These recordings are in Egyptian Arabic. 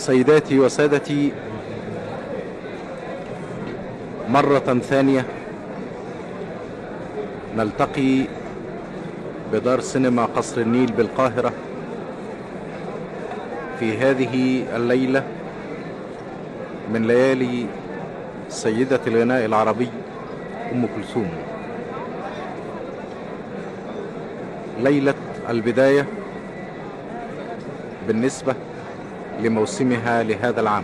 سيداتي وسادتي مرة ثانية نلتقي بدار سينما قصر النيل بالقاهرة في هذه الليلة من ليالي سيدة الغناء العربي أم كلثوم ليلة البداية بالنسبة لموسمها لهذا العام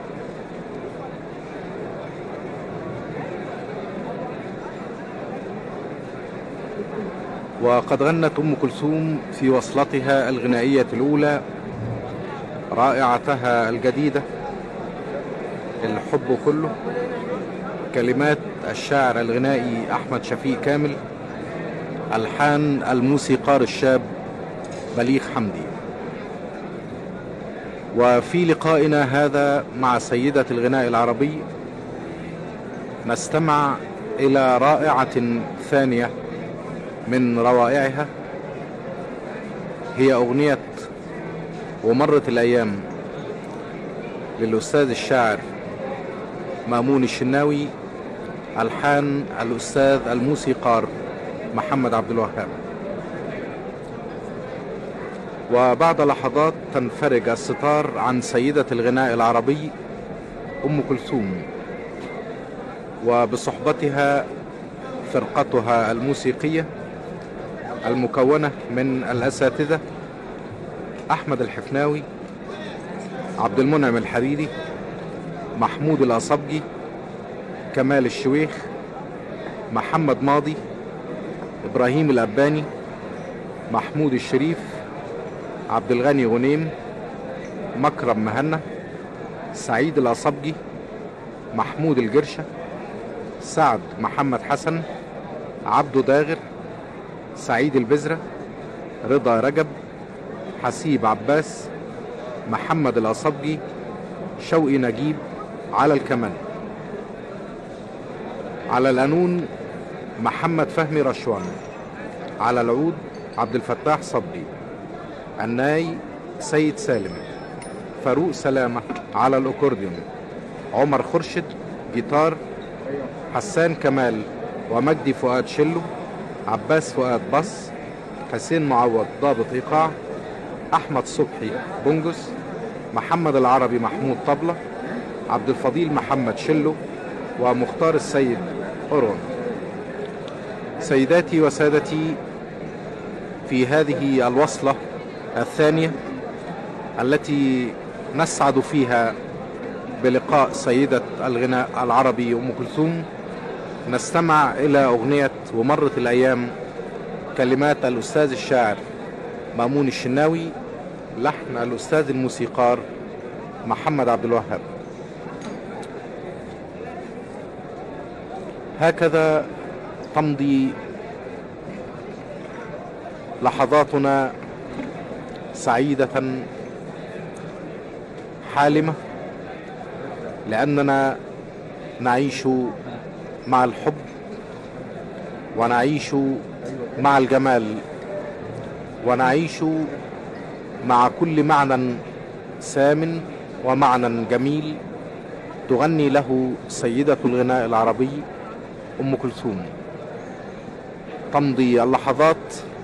وقد غنت أم كلثوم في وصلتها الغنائية الأولى رائعتها الجديدة الحب كله كلمات الشاعر الغنائي أحمد شفيق كامل ألحان الموسيقار الشاب بليغ حمدي وفي لقائنا هذا مع سيدة الغناء العربي نستمع إلى رائعة ثانية من روائعها هي أغنية ومرت الأيام للأستاذ الشاعر مامون الشناوي ألحان الأستاذ الموسيقار محمد عبد الوهاب وبعد لحظات تنفرج الستار عن سيدة الغناء العربي أم كلثوم وبصحبتها فرقتها الموسيقية المكونة من الأساتذة أحمد الحفناوي عبد المنعم الحريري محمود الأصبجي كمال الشويخ محمد ماضي إبراهيم الأباني محمود الشريف عبد الغني غنيم مكرم مهنا سعيد الأصبجي محمود الجرشة سعد محمد حسن عبده داغر سعيد البزرة رضا رجب حسيب عباس محمد الأصبجي شوقي نجيب على الكمان على القانون محمد فهمي رشوان على العود عبد الفتاح صبري الناي سيد سالم فاروق سلامة على الأكورديون عمر خرشد جيتار حسان كمال ومجدي فؤاد شلو عباس فؤاد بص حسين معوض ضابط إيقاع أحمد صبحي بنجس محمد العربي محمود طبلة عبد الفضيل محمد شلو ومختار السيد أورون سيداتي وسادتي في هذه الوصلة الثانية التي نسعد فيها بلقاء سيدة الغناء العربي أم كلثوم نستمع إلى أغنية ومرت الأيام كلمات الأستاذ الشاعر مأمون الشناوي لحن الأستاذ الموسيقار محمد عبد الوهاب هكذا تمضي لحظاتنا سعيدة حالمة لأننا نعيش مع الحب ونعيش مع الجمال ونعيش مع كل معنى سام ومعنى جميل تغني له سيدة الغناء العربي أم كلثوم تمضي اللحظات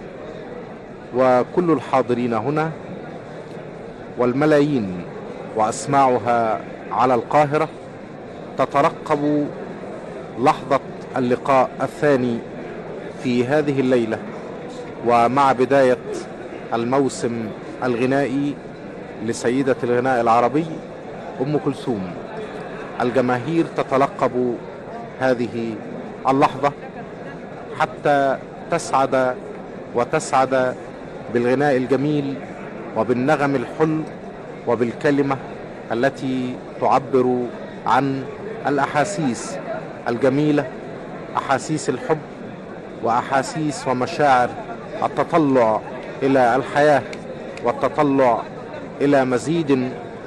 وكل الحاضرين هنا والملايين وأسماعها على القاهرة تترقب لحظة اللقاء الثاني في هذه الليلة ومع بداية الموسم الغنائي لسيدة الغناء العربي أم كلثوم الجماهير تتلقب هذه اللحظة حتى تسعد وتسعد بالغناء الجميل وبالنغم الحلو وبالكلمة التي تعبر عن الأحاسيس الجميلة أحاسيس الحب وأحاسيس ومشاعر التطلع إلى الحياة والتطلع إلى مزيد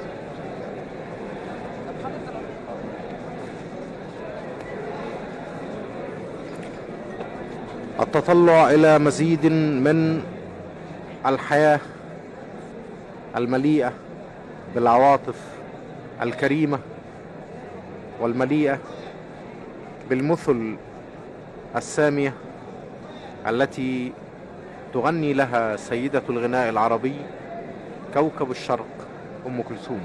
التطلع إلى مزيد من الحياة المليئة بالعواطف الكريمة والمليئة بالمثل السامية التي تغني لها سيدة الغناء العربي كوكب الشرق أم كلثوم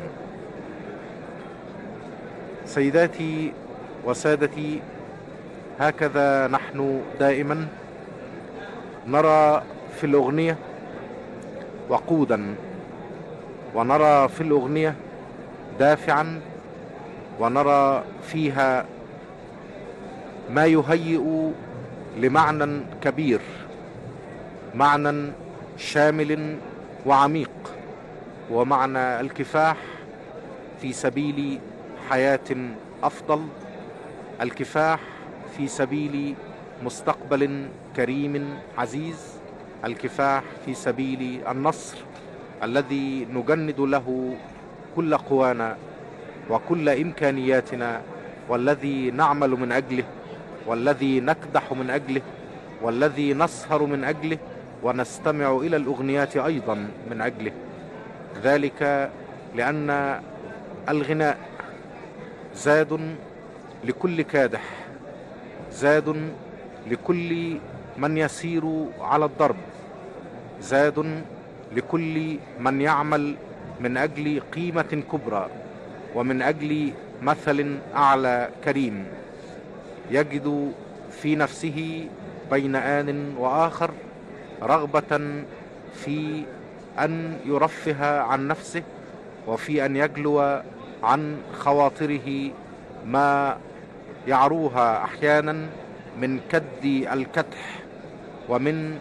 سيداتي وسادتي هكذا نحن دائما نرى في الأغنية وقودا ونرى في الأغنية دافعا ونرى فيها ما يهيئ لمعنى كبير معنى شامل وعميق ومعنى الكفاح في سبيل حياة أفضل الكفاح في سبيل مستقبل كريم عزيز الكفاح في سبيل النصر الذي نجند له كل قوانا وكل إمكانياتنا والذي نعمل من أجله والذي نكدح من أجله والذي نسهر من أجله ونستمع إلى الأغنيات أيضا من أجله ذلك لأن الغناء زاد لكل كادح زاد لكل من يسير على الضرب زاد لكل من يعمل من أجل قيمة كبرى ومن أجل مثل أعلى كريم يجد في نفسه بين آن وآخر رغبة في أن يرفه عن نفسه وفي أن يجلو عن خواطره ما يعروها أحيانا من كد الكدح ومن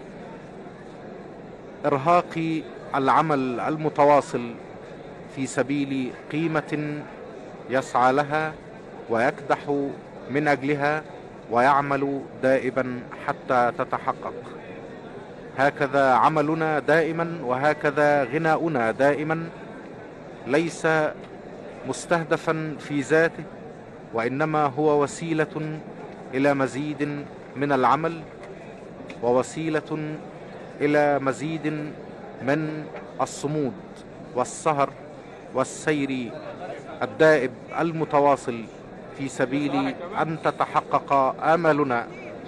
إرهاق العمل المتواصل في سبيل قيمة يسعى لها ويكدح من أجلها ويعمل دائما حتى تتحقق هكذا عملنا دائما وهكذا غناؤنا دائما ليس مستهدفا في ذاته وإنما هو وسيلة إلى مزيد من العمل ووسيلة إلى مزيد من الصمود والسهر والسير الدائب المتواصل في سبيل أن تتحقق آمالنا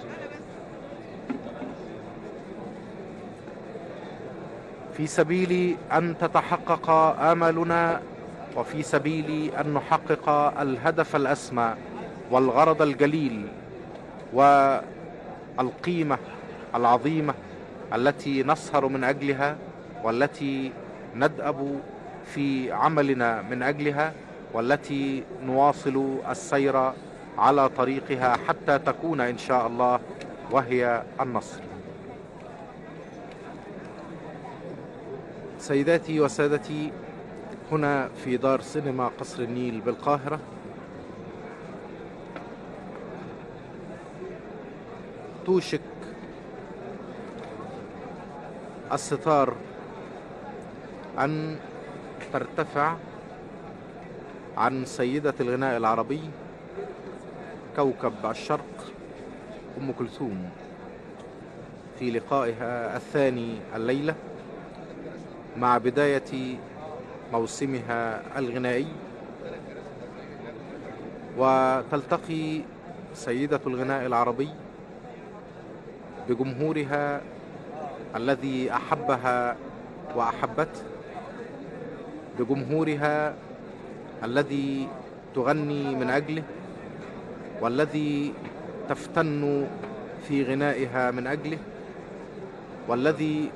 في سبيل أن تتحقق آمالنا وفي سبيل أن نحقق الهدف الأسمى والغرض الجليل والقيمة العظيمة التي نسهر من أجلها والتي ندأب في عملنا من أجلها والتي نواصل السير على طريقها حتى تكون إن شاء الله وهي النصر سيداتي وسادتي هنا في دار سينما قصر النيل بالقاهرة توشك الستار أن ترتفع عن سيدة الغناء العربي كوكب الشرق أم كلثوم في لقائها الثاني الليلة مع بداية موسمها الغنائي وتلتقي سيدة الغناء العربي بجمهورها الذي أحبها وأحبته بجمهورها الذي تغني من أجله والذي تفتن في غنائها من أجله والذي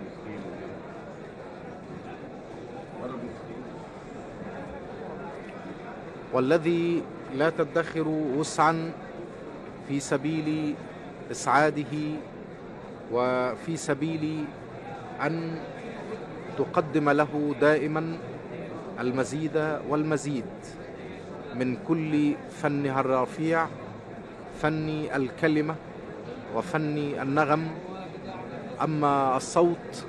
والذي لا تدخر وسعا في سبيل إسعاده وفي سبيل أن تقدم له دائما المزيد والمزيد من كل فنها الرفيع فن الكلمة وفن النغم أما الصوت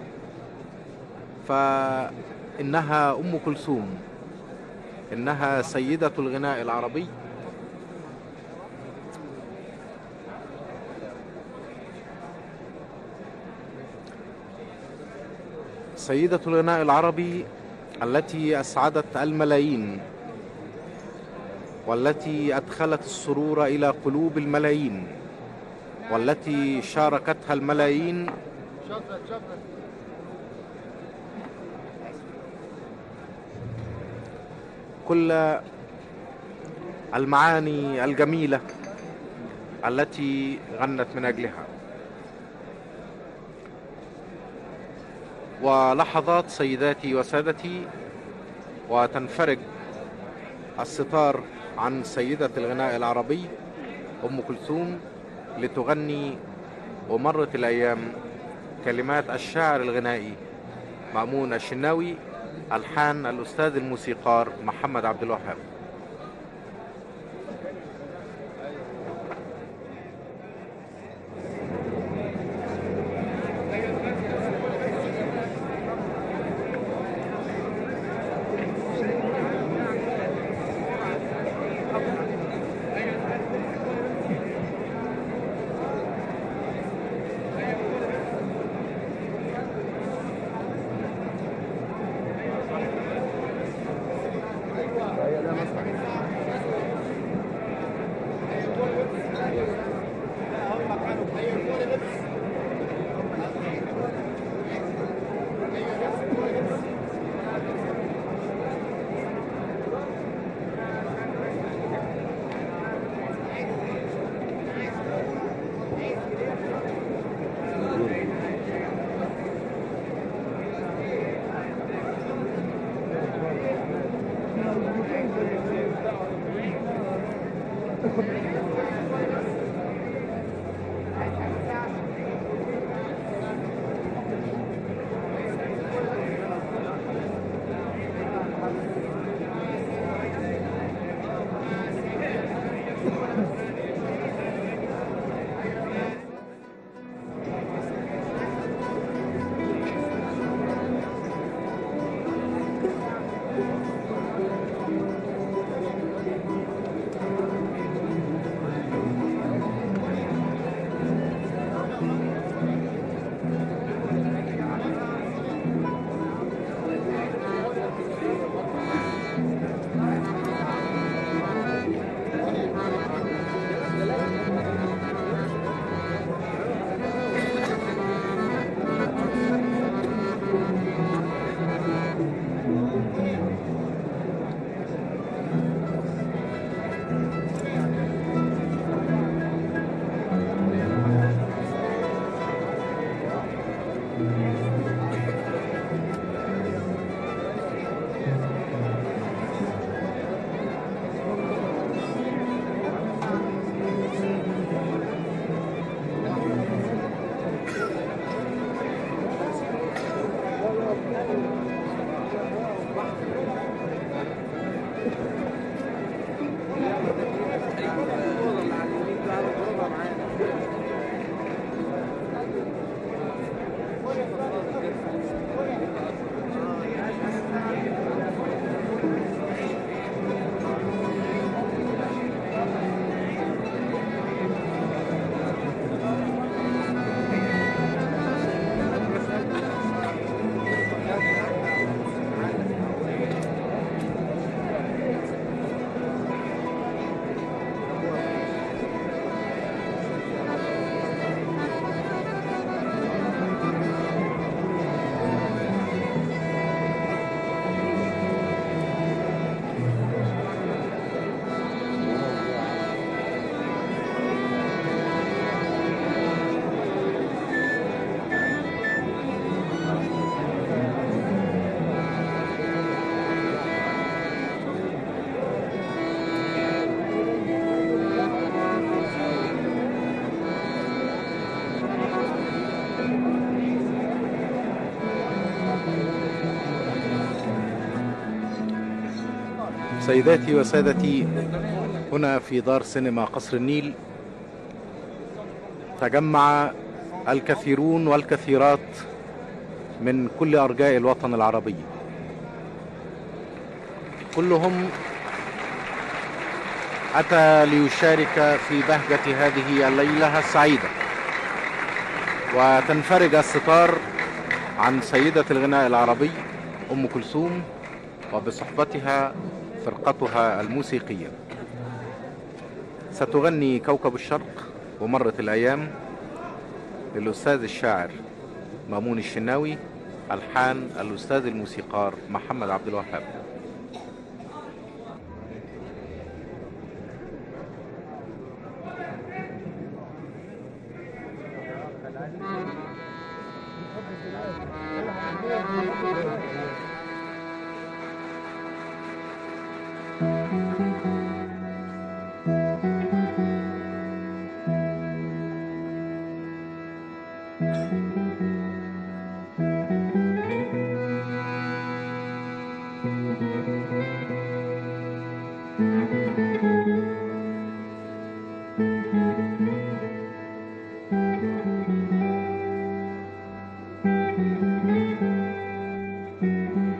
فإنها أم كلثوم إنها سيدة الغناء العربي سيدة الغناء العربي التي أسعدت الملايين والتي أدخلت السرور إلى قلوب الملايين والتي شاركتها الملايين كل المعاني الجميلة التي غنت من أجلها ولحظات سيداتي وسادتي وتنفرج الستار عن سيدة الغناء العربي أم كلثوم لتغني ومرت الأيام كلمات الشاعر الغنائي مأمون الشناوي ألحان الأستاذ الموسيقار محمد عبد الوهاب سيداتي وسادتي هنا في دار سينما قصر النيل تجمع الكثيرون والكثيرات من كل ارجاء الوطن العربي كلهم اتى ليشارك في بهجه هذه الليله السعيده وتنفرج الستار عن سيده الغناء العربي ام كلثوم وبصحبتها فرقتها الموسيقية ستغني كوكب الشرق ومرت الأيام للأستاذ الشاعر مامون الشناوي ألحان الأستاذ الموسيقار محمد عبد الوهاب Thank you.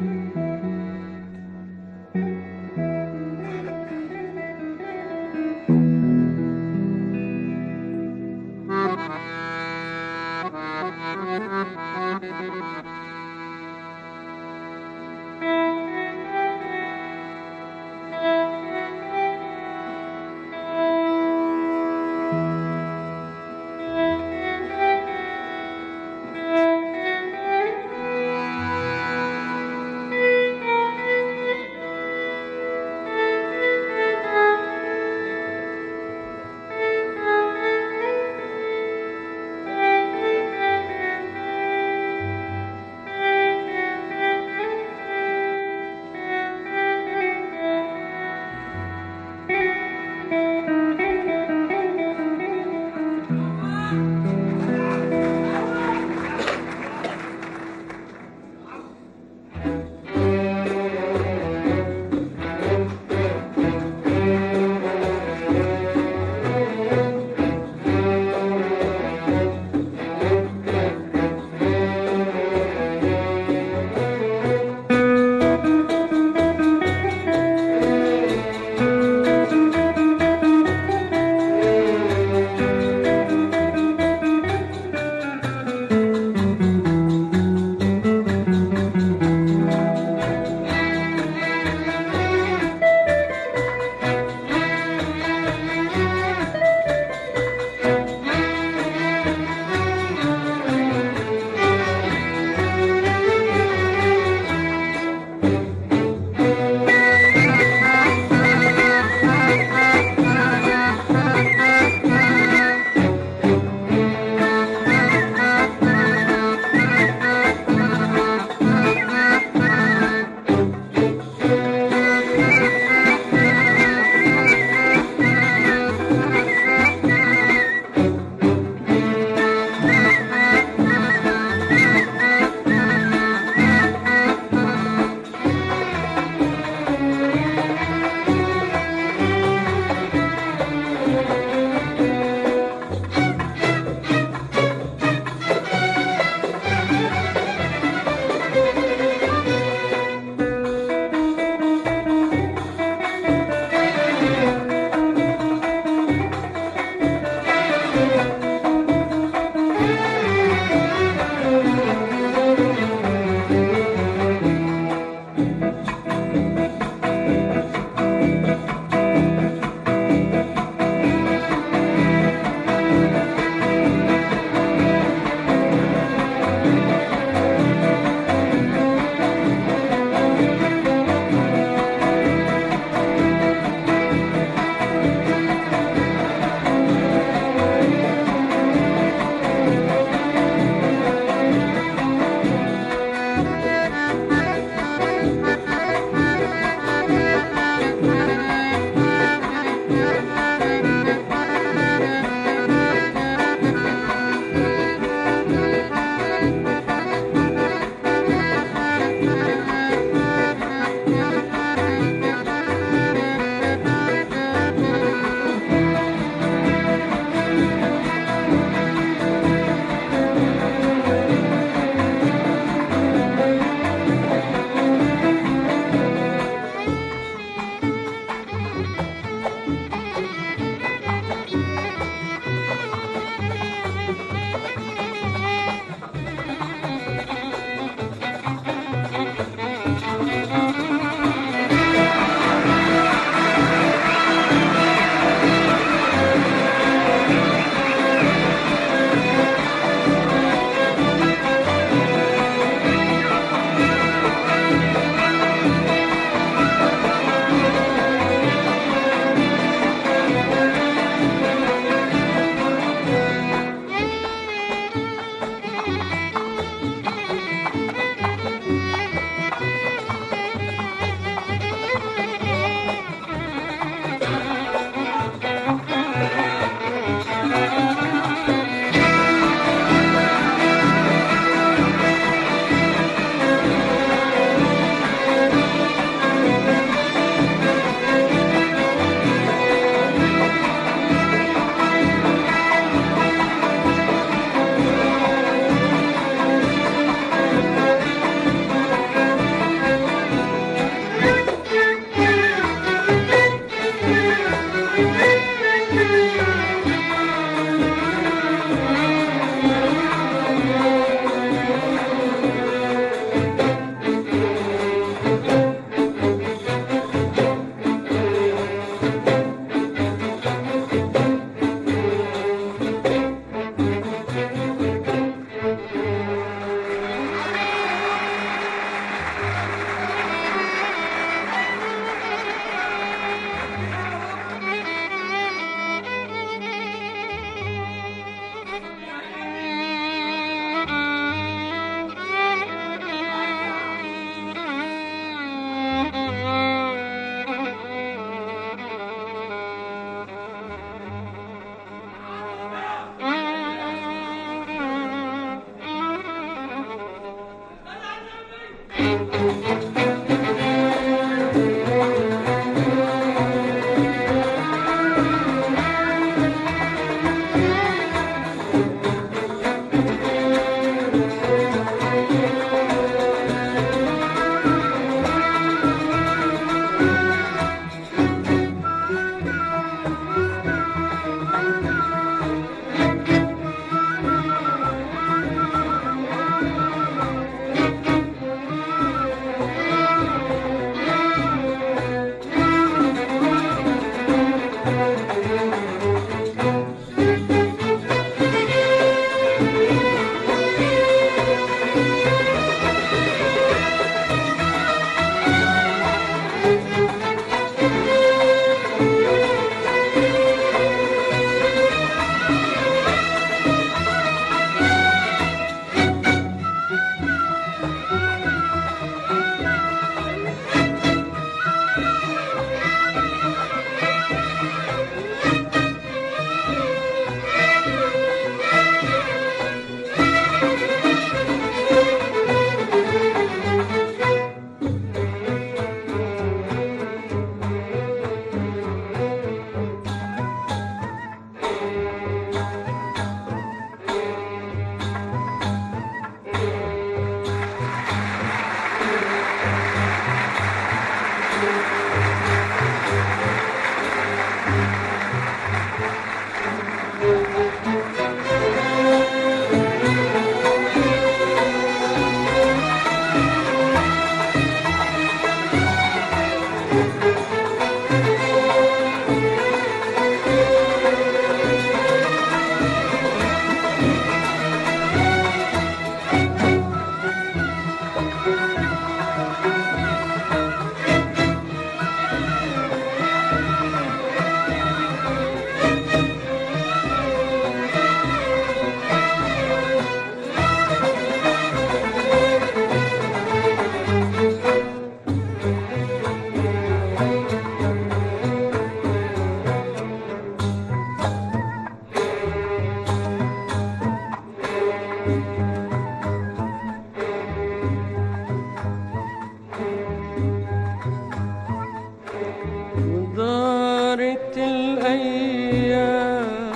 الأيام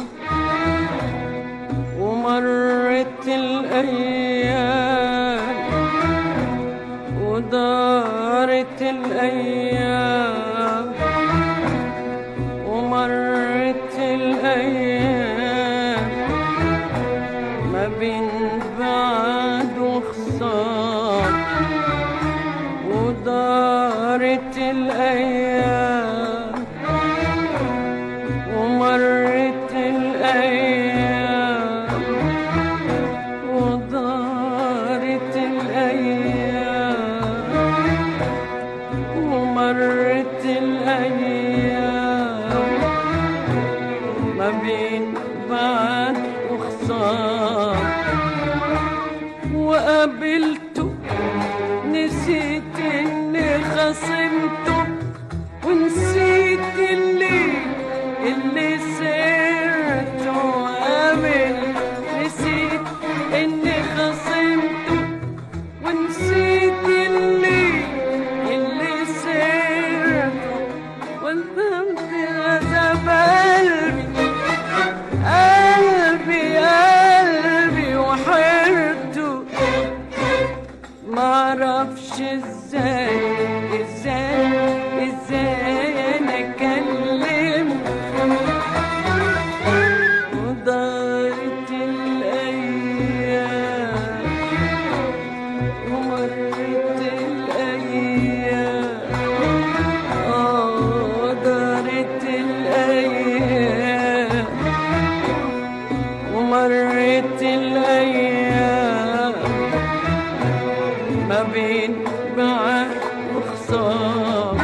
ومرت الأيام ودارت الأيام ومرت الأيام ما بين بعد وخسار ودارت الأيام ومرت الأيام ودارت الأيام ومرت الأيام ما بين بعد وخسار وقابلته نسيت اني خصمته ونسيت اللي اللي سرته وقابل نسيت اني خصمته ونسيت اللي اللي سرته والذنب غضب قلبي قلبي قلبي وحيرته معرفش ازاي ازاي ازاي انا اكلم ودارت الايام ومرت الايام اه دارت الايام ومرت الايام ما بين بعد وخسار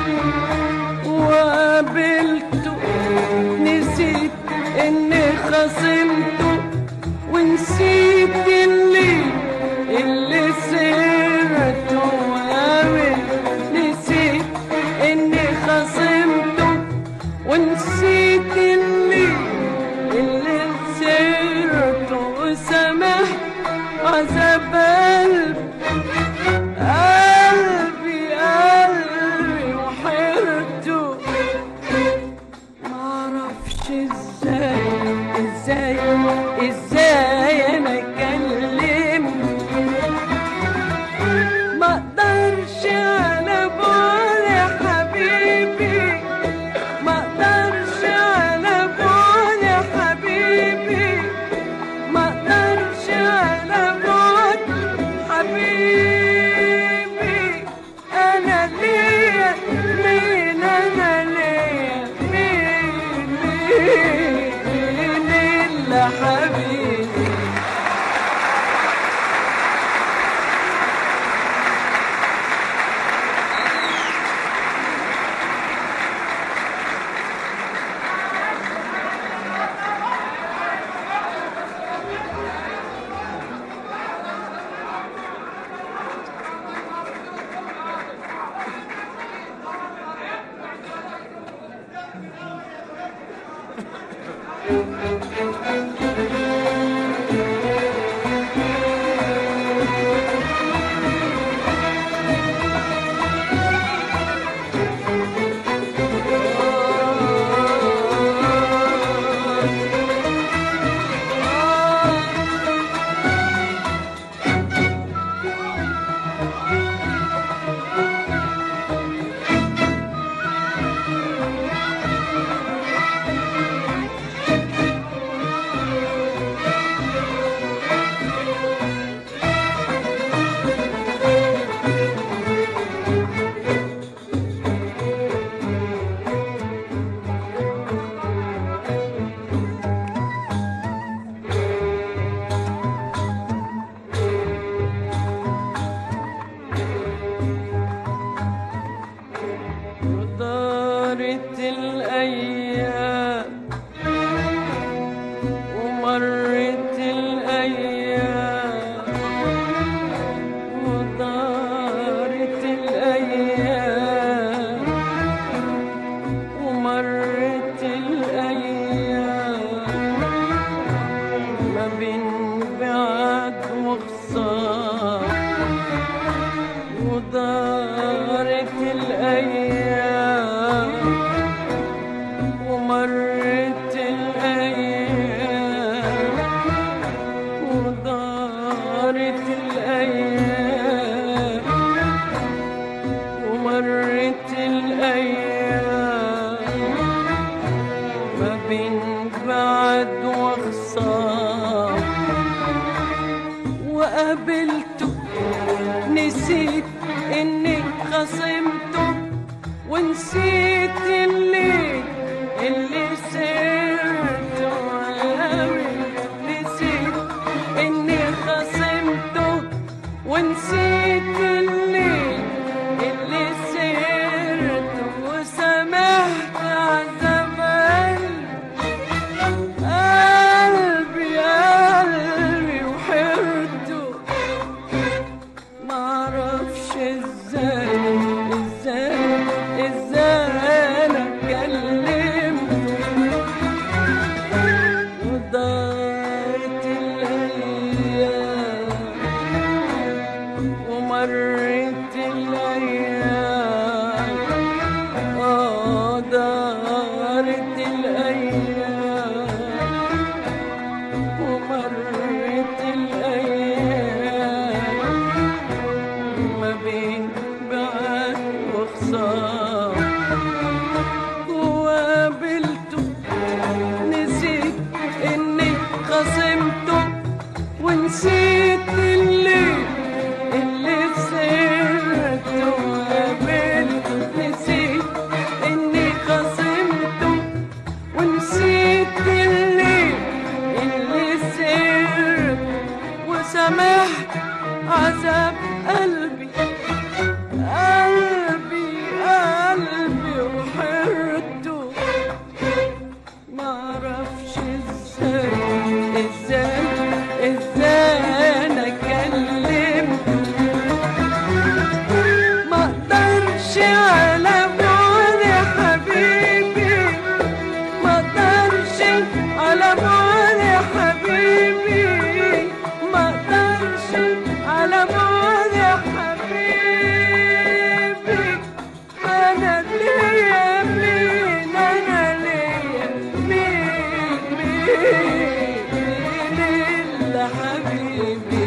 وقابلته نسيت اني خصمته ونسيت اللي اللي سرته وقابل نسيت اني خصمته ونسيت اللي اللي سرته وسمحت عذاب قلبي قلبي قلبي وحيرته معرفش ازاي ازاي ازاي انا اكلم ما اقدرش على بعد يا حبيبي ما اقدرش على بعد يا حبيبي ما اقدرش على بعد حبيبي انا ليا مين انا ليا مين مين مين الا حبيبي ما بين بعد وخصام وقابلته نسيت اني خصمته ونسيت الليل اللي سرته قابلته نسيت اني خصمته ونسيت الليل اللي سرته وسمحت عذاب قلبي قلبي وحرته معرفش ازاي ازاي ازاي انا كلمته ودارت الايام ومرت الايام اه دارت الايام ومرت الايام ما بين بعد وخصام وقابلته نسيت اني خصمته ونسيت الليل اللي سرته وقابلته نسيت اني خصمته ونسيت الليل اللي سرت وسمحت عذاب قلبي قلبي قلبي وحرته معرفش ازاي ازاي ازاي انا كلمته ما اقدرش على بعد يا حبيبي ما اقدرش على بعد يا حبيبي ما اقدرش على بعد يا حبيبي انا ليا مين انا ليا مين مين مين الا حبيبي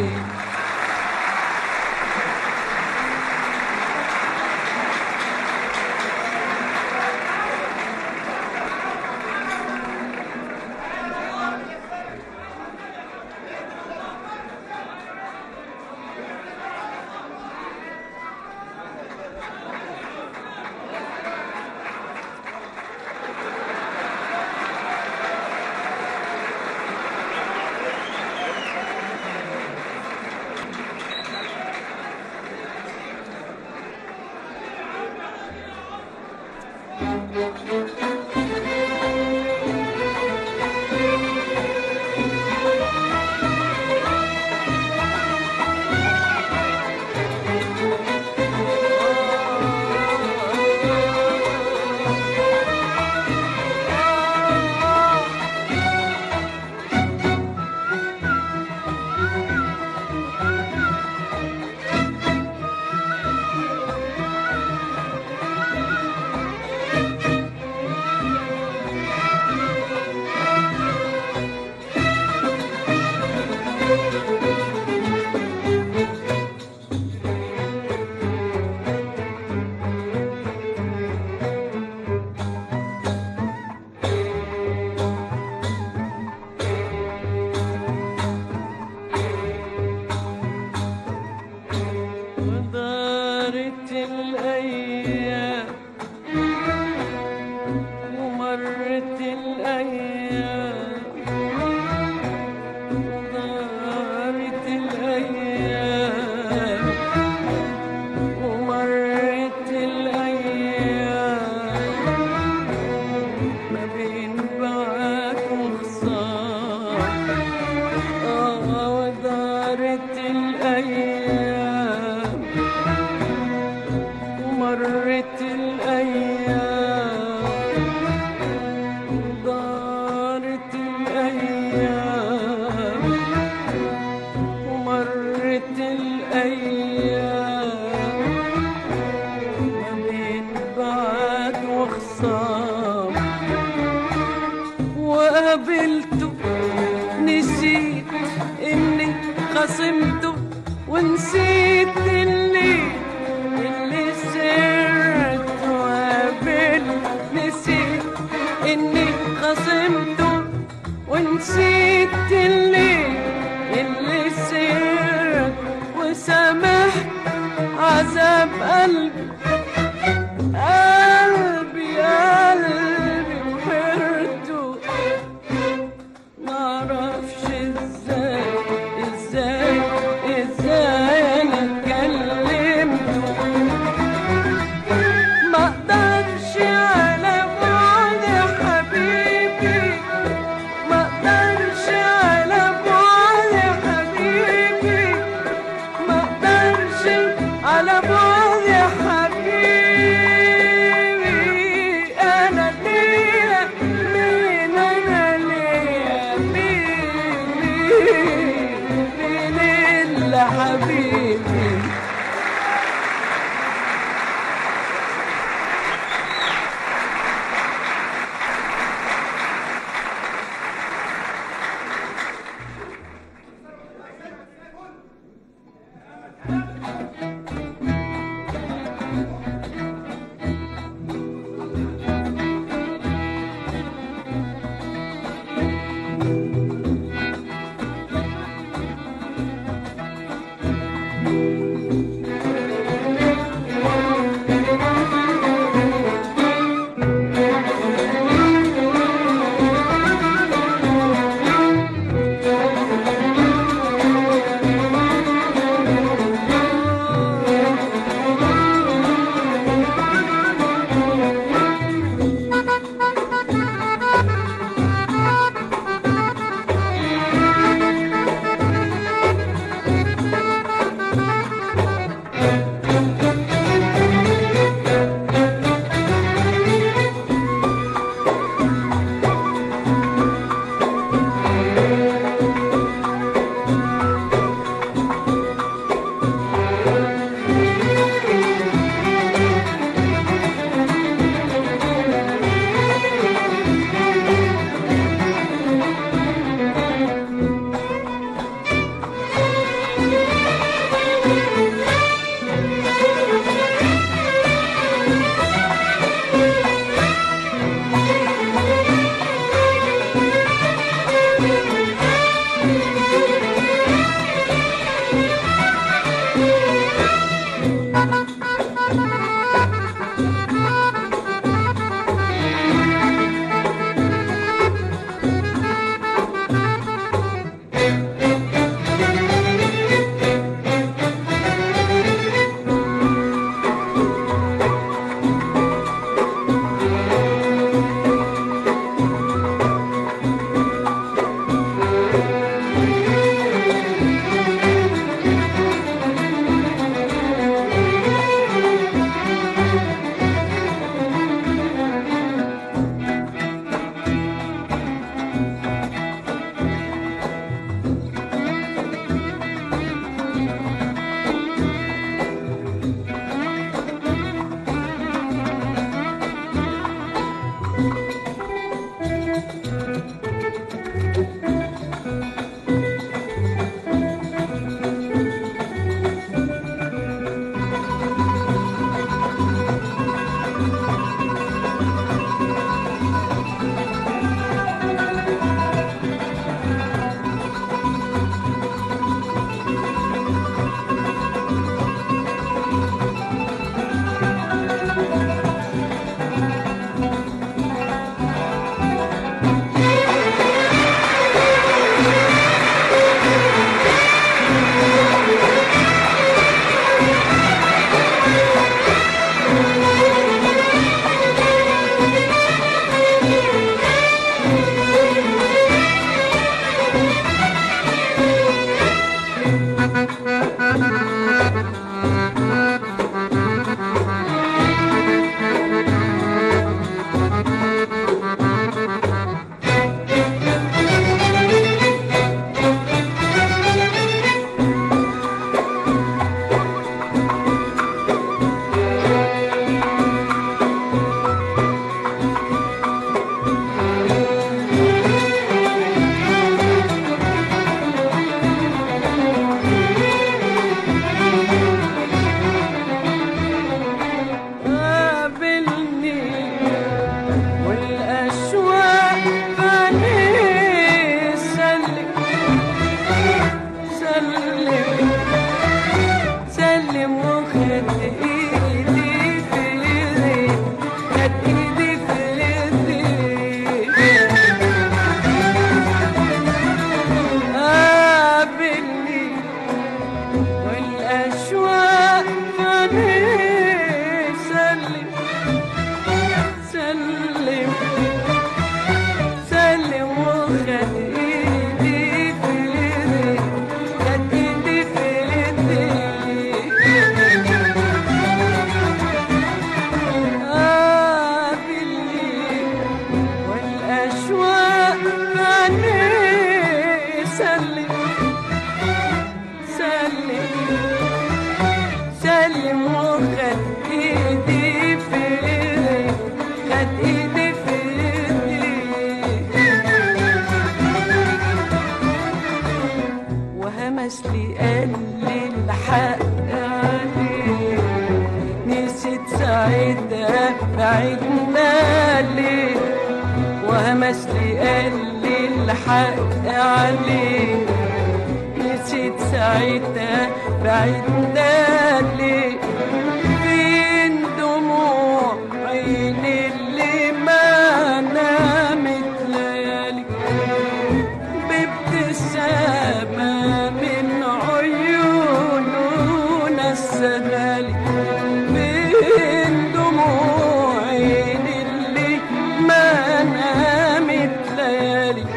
ودارت الأيام ومرت الأيام ودارت الأيام ومرت الأيام ما بين بعد وخصام آه ودارت الأيام ومرت الأيام دارت الأيام ومرت الأيام ما بين بعد وخصام وقابلته نسيت اني خصمته ونسيت اللي اللي سرت وقابلته نسيت اني خصمته ونسيت اللي اللي سرك وسامحت عذاب قلبي قلبي قلبي وحرته معرفش ازاي ازاي ازاي انا كلمته ما اقدرش على بعد يا حبيبي ما اقدرش على بعد يا حبيبي ما اقدرش على بعد يا حبيبي بعدنا ليه وهمس لي قال لي الحق عليه نسيت ساعتها بعدنا ليه فين دموع عيني اللي ما نامت ليالي بابتسامة من عيوننا السهالي بين دموع عيني اللي ما نامت ليالي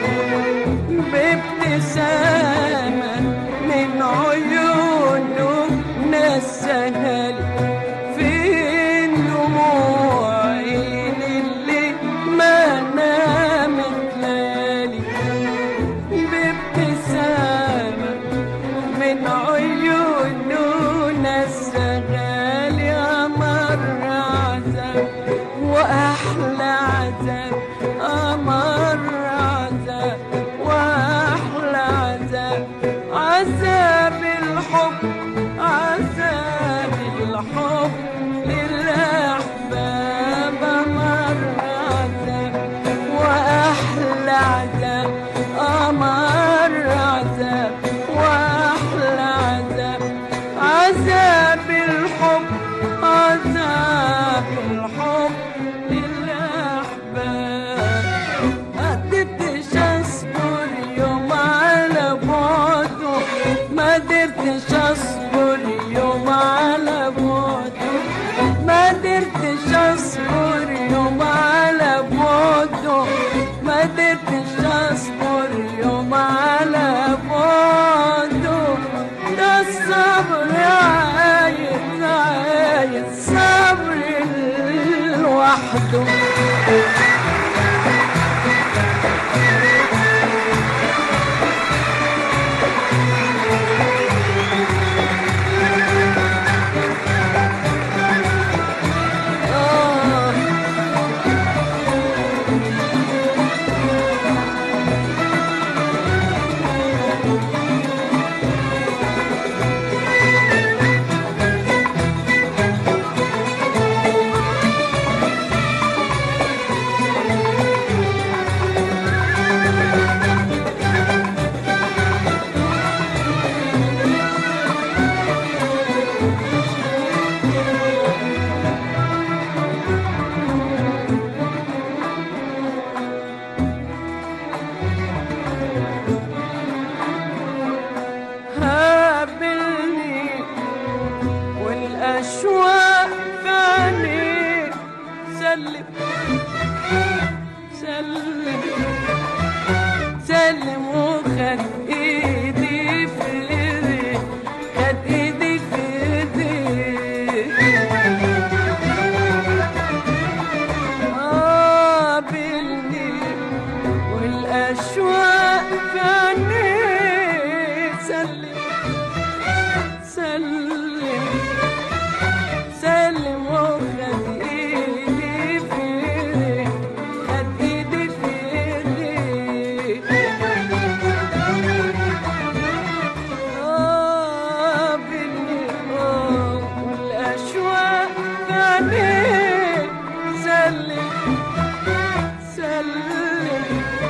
بابتسامة من عيوننا السهالي فين دموع عيني اللي ما نامت ليالي بابتسامة من عيوننا السغال يا مر عذاب وأحلى عذاب أمر عذاب وأحلى عذاب عذاب الحب عذاب الحب للأحباب أمر عذاب وأحلى عذاب أمر عذاب وأحلى عذاب عذاب الحب عذاب الحب للأحباب ما قدرتش أصبر يوم على بعده ما قدرتش أصبر يوم على بعده ما قدرتش أصبر يوم على بعده ما قدرتش أصبر يوم على بعده ده الصبر عايز عايز صبر لوحده آه هابلني والأشواق في عينيك سلم سلم سلم وخد ايدي في ايدي خد ايدي في ايدي قابلني والأشواق في عينيك سلم سلم سلم وخد ايدي في ايدي خد ايدي في ايدي قابلني اه والاشواق في عينيك سلم سلم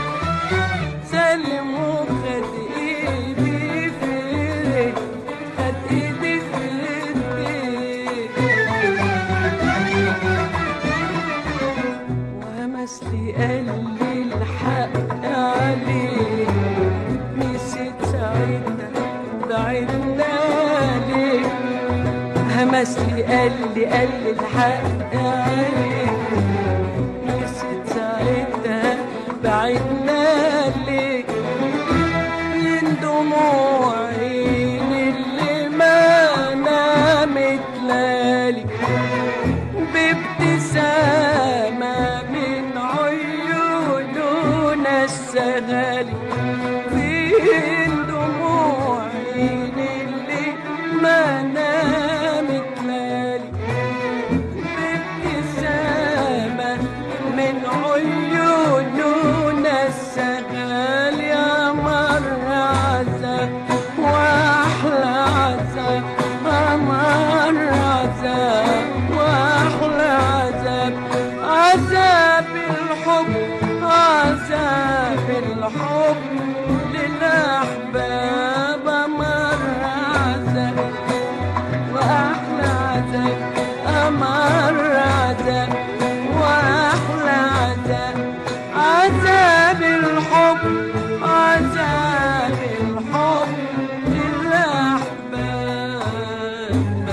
سلم وخد ايدي في ايدي خد ايدي في ايدي وهمس لي قلبي الحق عليه نسيت ساعتها بعدنا ليه همس لي قال لي قال لي الحق عليه نسيت ساعتها بعدنا ليه من دموع عيني اللي ما نامت لالي بابتسامة من عيوننا السهالي فين دموع عيني اللي ما نامت لالي بابتسامة من عيوننا السهال يا مر عذاب وأحلى عذاب مر عذاب وأحلى عذاب الحب للأحباب مر عذاب وأحلى عذاب أمر عذاب وأحلى عذاب عذاب الحب عذاب الحب للأحباب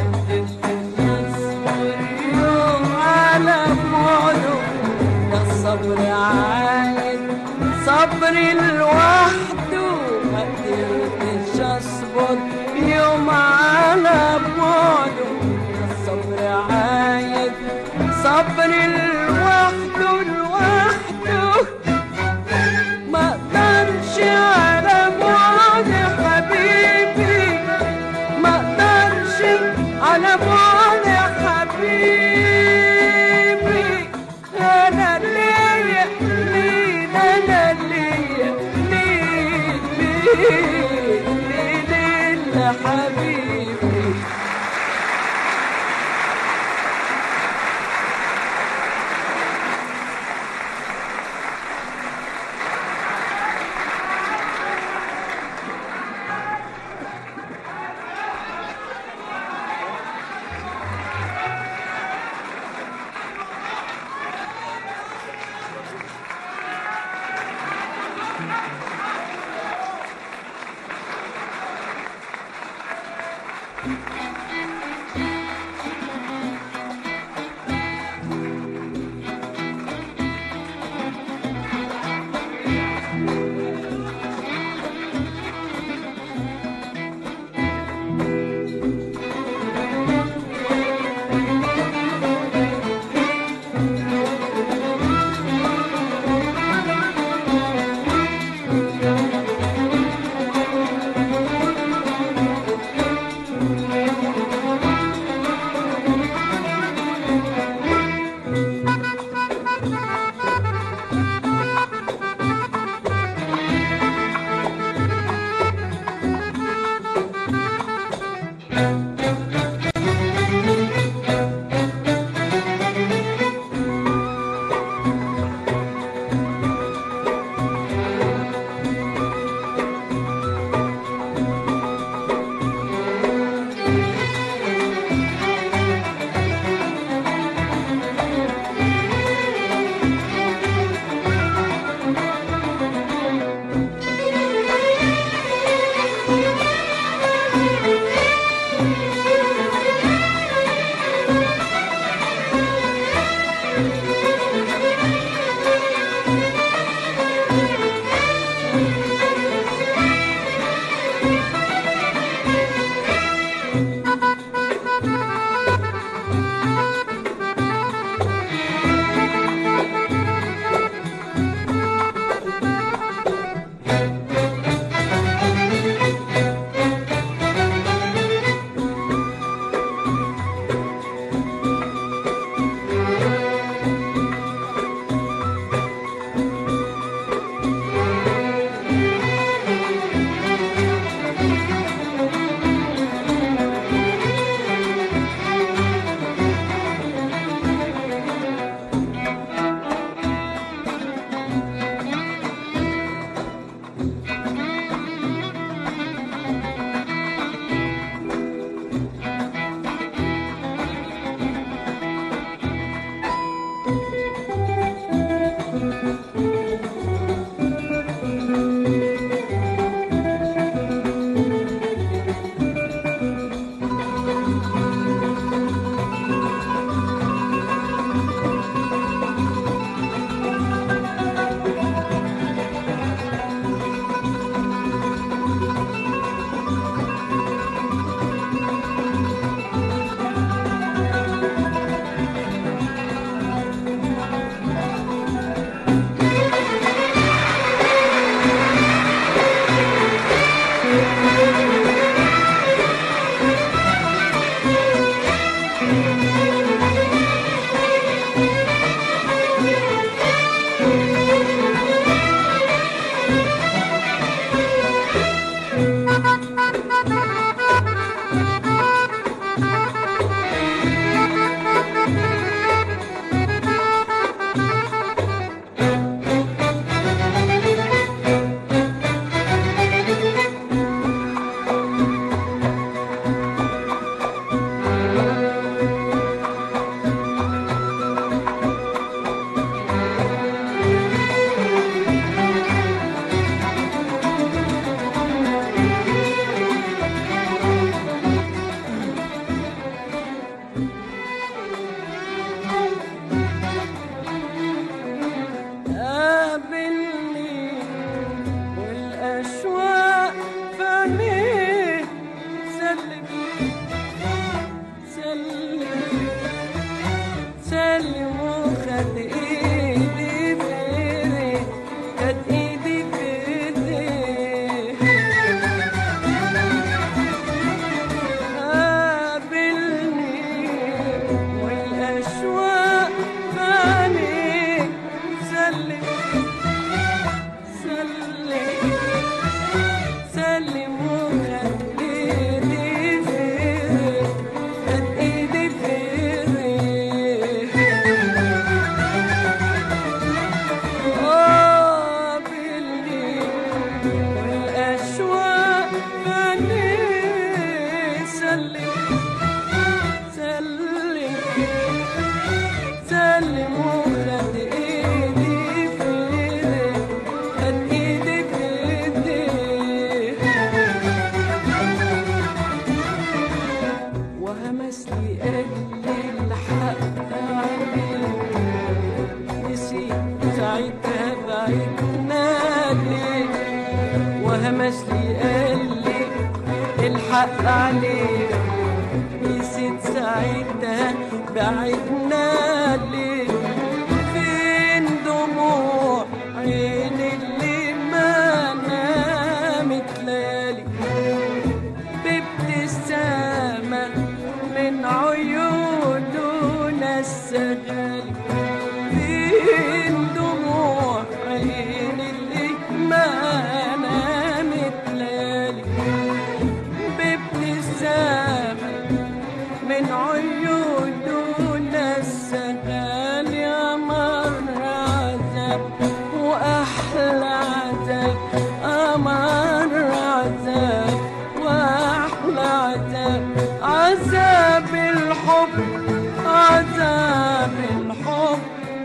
الصبر يوم على بعده ده الصبر عايز صبر لوحده ما قدرتش اصبر يوم على بعده ده الصبر عايز صبر لوحده لوحده ما اقدرش على بعد حبيبي ما اقدرش على بعد حبيبي انا ليا ليه انا ليا ليه ليه ليه ليه حبيبي وهمس لي قال لي الحق عليك نسيت ساعتها بعدنا ليه فين دموع عين اللي ما نامت ليالي بابتسامة من عيوننا السهالي فين دموع عين اللي ما نامت ليالي بابتسامة من عيوننا السهال يا مر عذاب وأحلى عذاب أمر عذاب وأحلى عذاب عذاب الحب عذاب الحب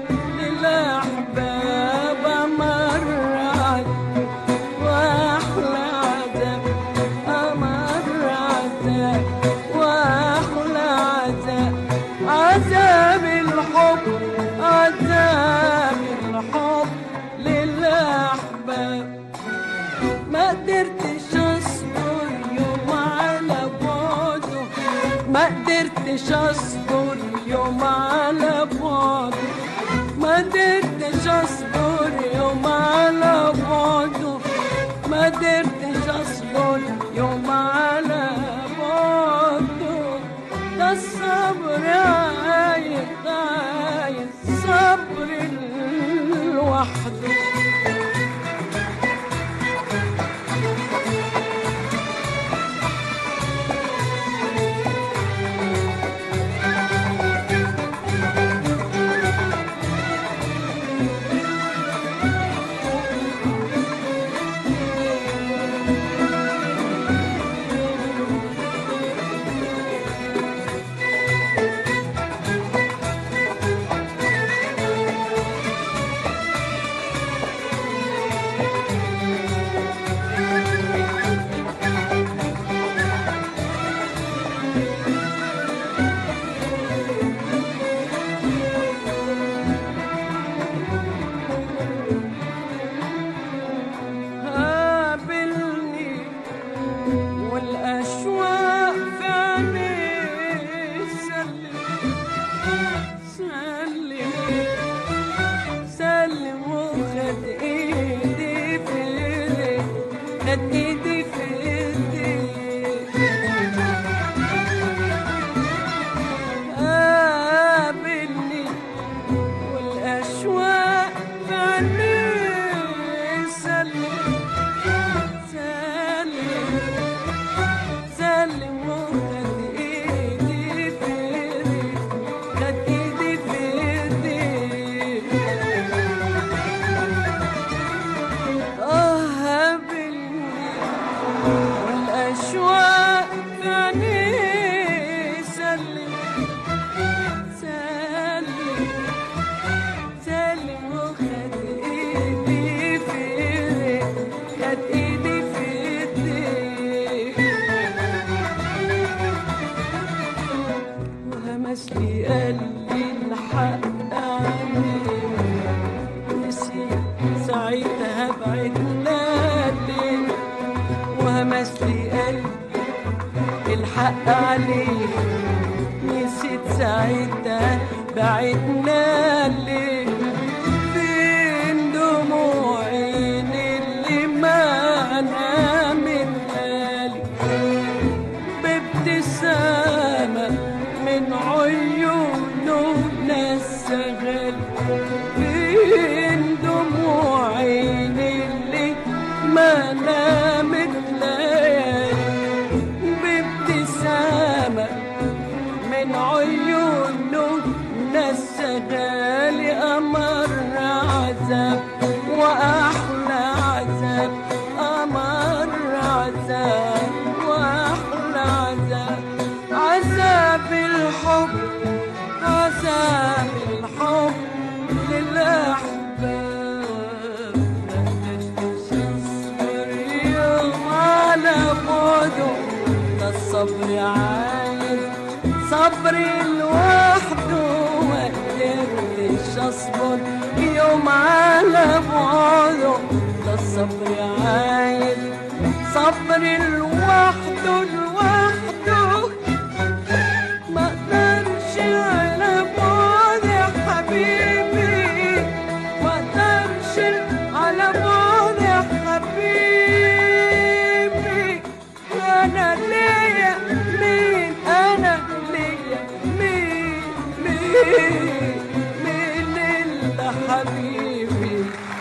للأحباب أمر عذاب واحلى عذاب امر عذاب واحلى عذاب عذاب الحب عذاب الحب للاحباب ما قدرتش اصبر يوم على بعده ما قدرتش اصبر يوم على بعده ما قدرتش اصبر يوم على بعده ما قدرتش اصبر يوم على بعده ده الصبر عايز عايز صبر لوحده قابلني والأشواق في عيني سلم سلم سلم وخد ايدي في ايدي خد ايدي في ايدي قابلني والأشواق في عيني سلم سلم سلم وخد ايدي في ايدي خد ايدي في ايدي اه قابلني والاشواق في عيني سلم سلم سلم وخد ايدي في ايدي خد ايدي في ايدي وهمس لي قال لي الحق عليك نسيت ساعتها بعدنا ليه وهمس لي قال الحق عليك نسيت ساعتها بعدنا ليه فين دموع عين اللي ما نامت ليالي بابتسامة من عيوننا السغل فين دموع عين اللي ما نامت ليالي بابتسامة من عيوننا السغال أمر عذاب وأحلى عذاب أمر عذاب وأحلى عذاب عذاب الحب عذاب الحب للأحباب ما قدرتش أصبر يوم على بعده ده الصبر عايز صبر لوحده ما قدرتش اصبر يوم على بعده ده الصبر عايز صبر لوحده لوحده ما اقدرش على بعد يا حبيبي ما اقدرش على بعد يا حبيبي انا ليا مين انا ليا مين مين مين انت حبيبي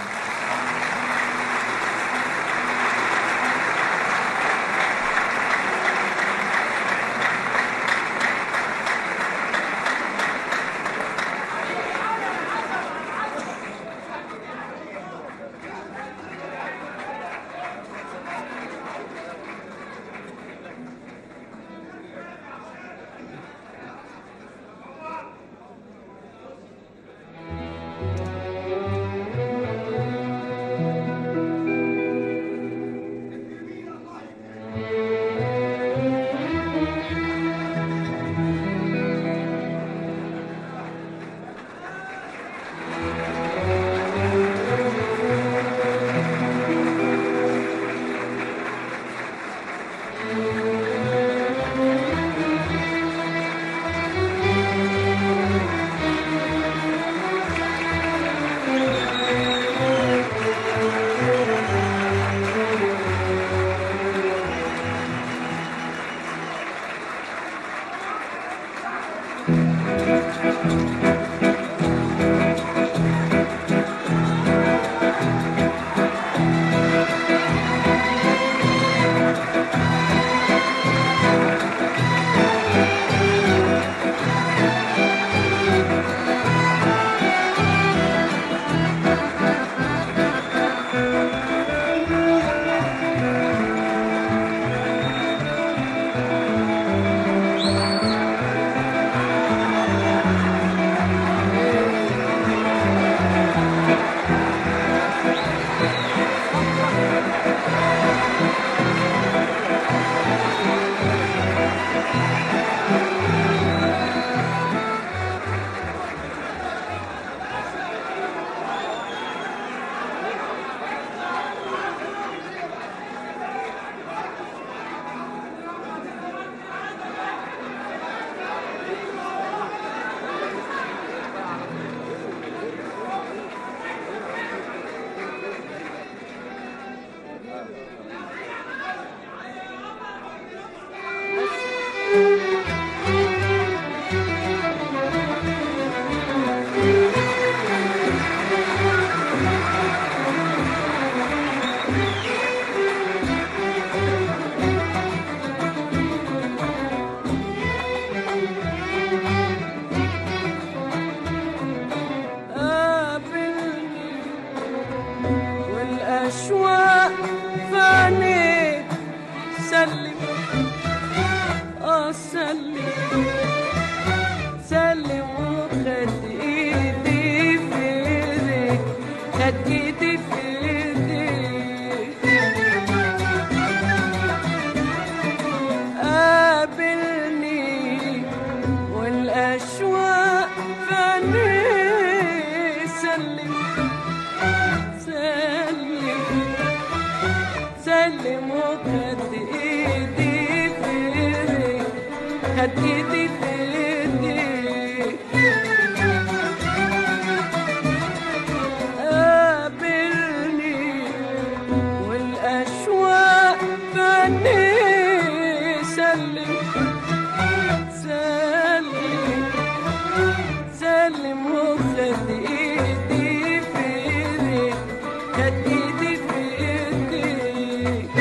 قابلني والأشواق فاني سلم اه سلم سلم وخد ايدي في ايديك خد ايدي في ايديك قابلني والأشواق فاني سلم سلم سلم وخد ايدي في ايدي خد ايدي في ايدي قابلني والأشواق فاني سلم سلم سلم وخد ايدي في ايدي خد ايدي في ايدي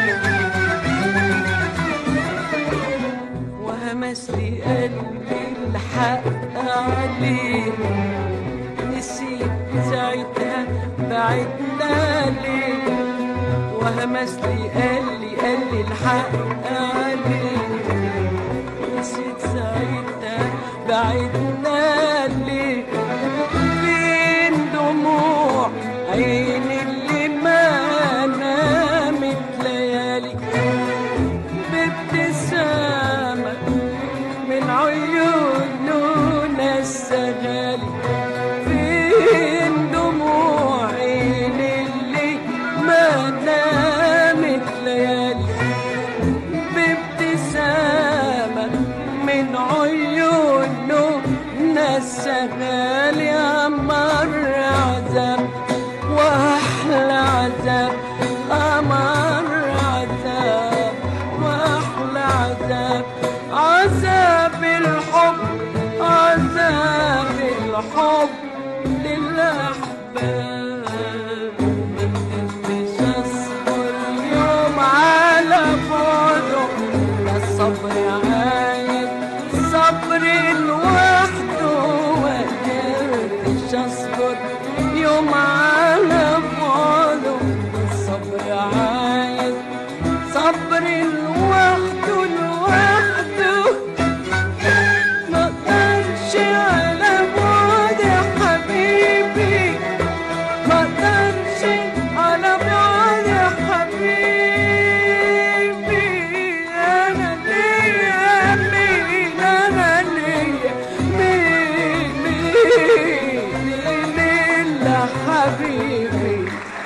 وهمس لي قلبي الحق عليه نسيت ساعتها بعدنا ليه وهمس لي قال لي قال لي الحق عليه نسيت ساعتها بعدنا ليه فين دموع عيني اللي ما نامت ليالي بابتسامة من عيوننا السغالي فين دموع عيني اللي ما نامت ليالي عذاب أمر عذاب وأحلى عذاب عذاب الحب عذاب الحب للأحباب مش أصبر يوم على بعده ده الصبر عايز صبر لوحده وقدرتش أصبر يوم على بعده ده الصبر عايز صبر لوحده لوحده ما اقدرش على بعد يا حبيبي ما اقدرش على بعد يا حبيبي انا ليا مين انا ليا مين مين مين لا حبيبي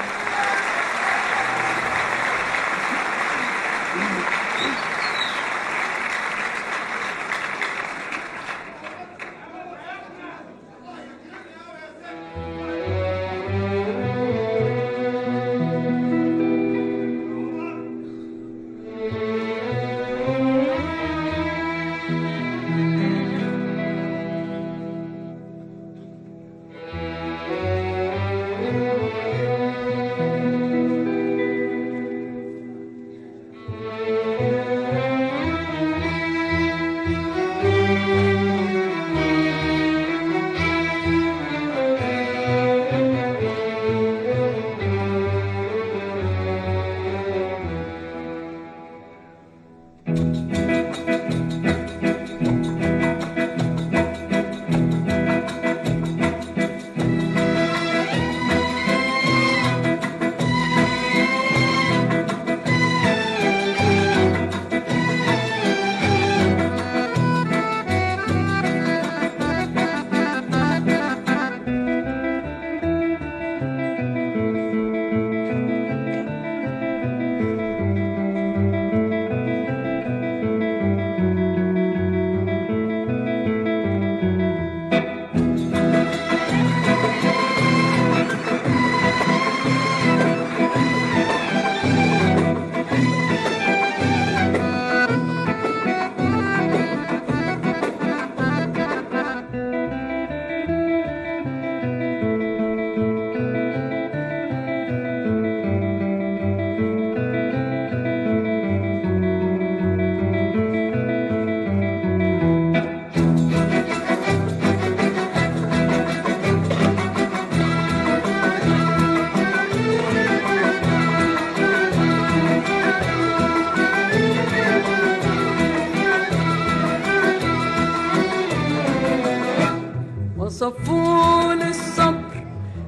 وصفون الصبر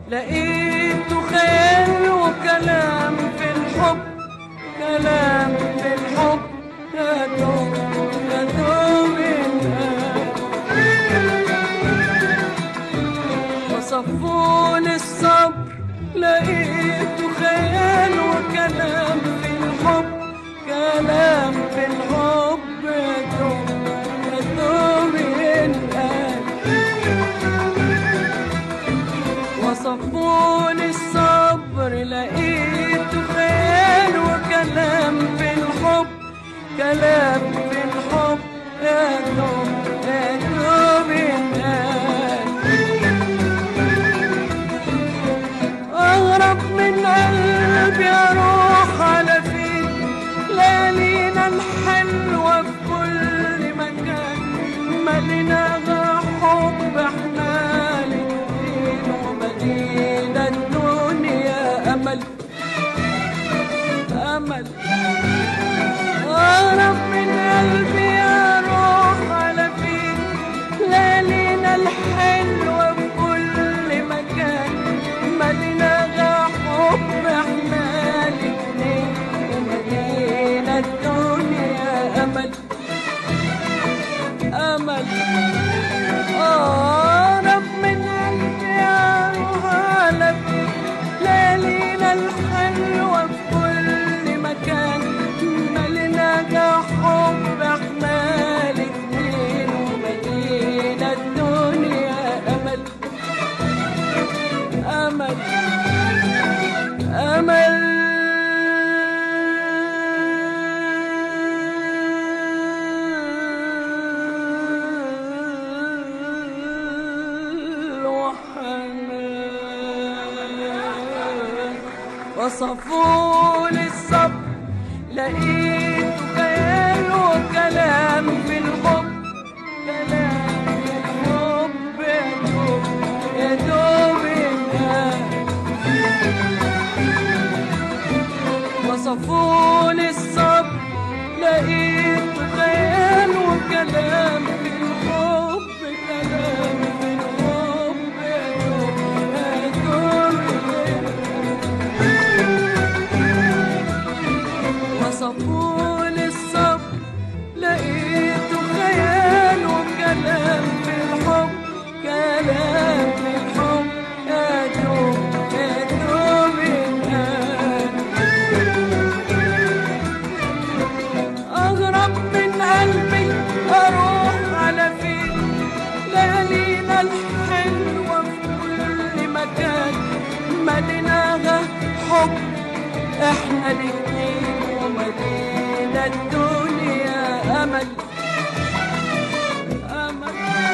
لقيته خيال وكلام في الحب كلام في الحب يا دوب يا دوب وصفون الصبر لقيته خيال وكلام في الحب كلام في الحب يا دوب يا دوب ينقال وصفون الصبر لقيته خيال وكلام في الحب كلام في الحب يا دوب يا دوب ينقال أغرب من قلبي أروح على فين ليالينا الحلوة في كل مكان مليناها حب احنا الاتنين ومدينة الدنيا أمل أمل أغرب من وصفوا لي الصبر لقيت خيال وكلام في الحب كلام في الحب يا دوب يا دوب الناس وصفوا لي الصبر لقيت خيال وكلام في الحب كلام في الحب يا دوب يا دوب وصفوا لي الصبر لقيت خيال وكلام في الحب كلام في الحب يا دوب يا دوب الناس أغرب من قلبي أروح على فين ليالينا الحلوة في كل مكان مليناها حب احنا الاتنين ومدينة الدنيا أمل أمل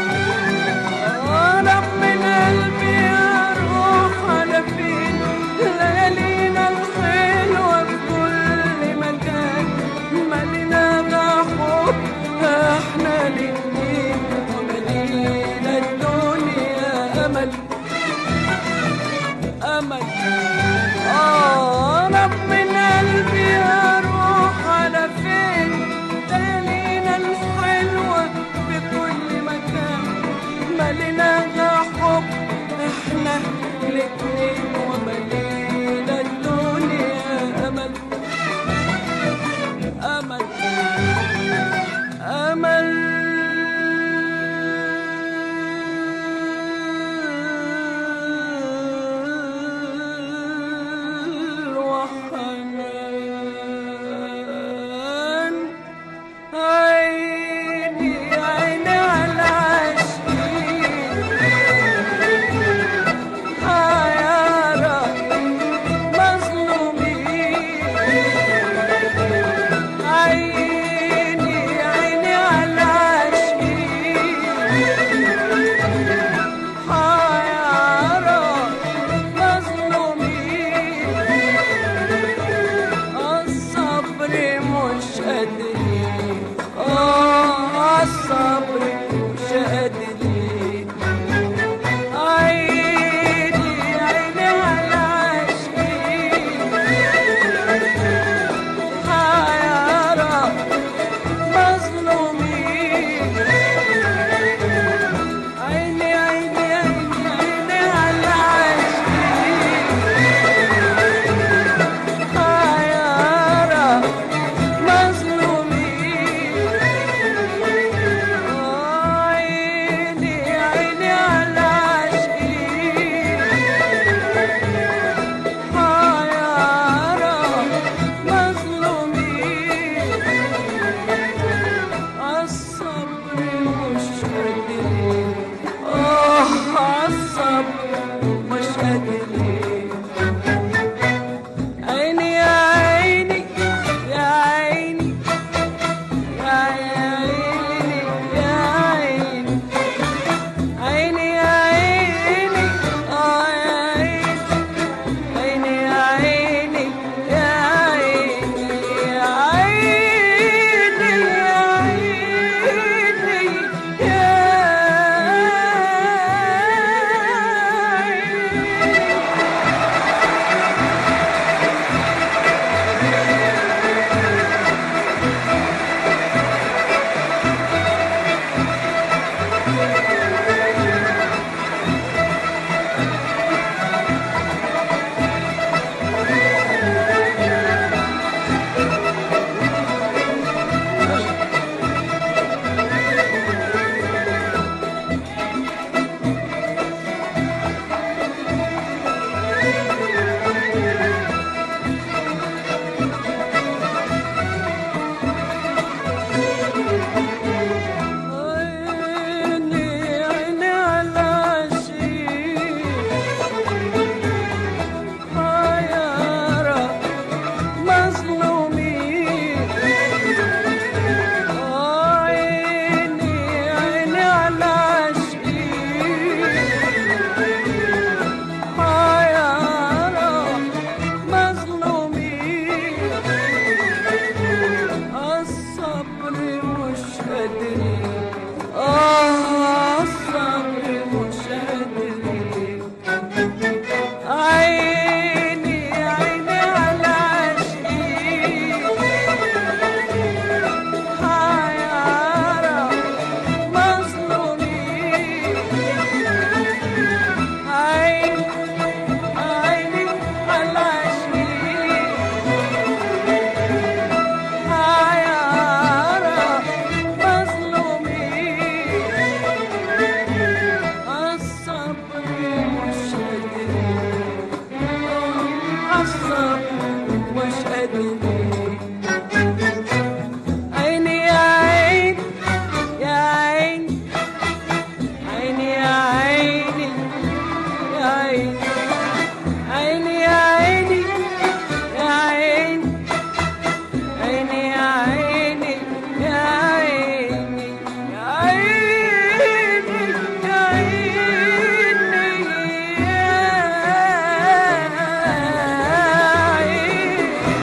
أغرب من قلبي أروح على فين ليالينا الحلوة في كل مكان ملينا حب احنا الاتنين ومدينة الدنيا أمل أمل آه رب من قلبي أروح على فين مش قادرين عيني يا عين يا عين عيني يا عيني يا عين عيني يا عيني يا عين عيني يا عيني يا عيني يا عيني يا عيني يا عيني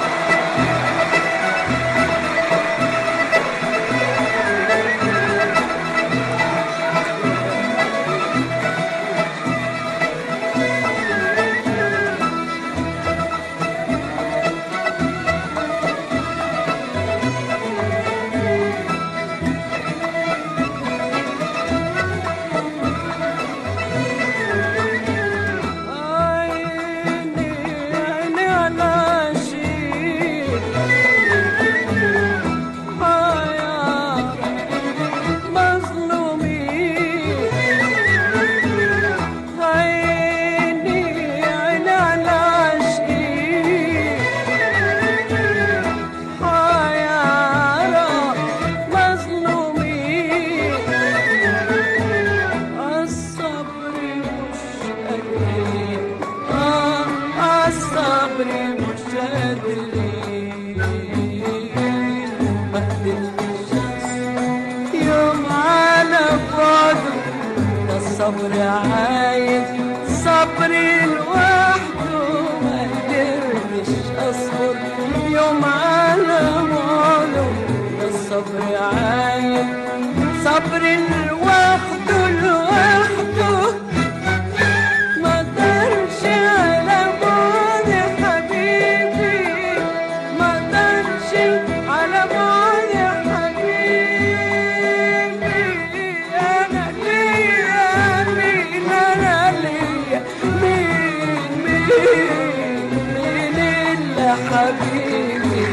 عيني عيني على شيء حياة مظلومين عيني عيني على شيء حياة مظلومين الصبر مش قادرين آه الصبر مش قادرين ما قدرتش يوم على بعده ده الصبر عايز صبر لوحده ما قدرتش اصبر يوم على بعده ده الصبر عايز صبر لوحده لوحده ما قدرش على بعد حبيبي ما قدرش على بعد حبيبي انا ليا مين انا ليا مين مين مين الا حبيبي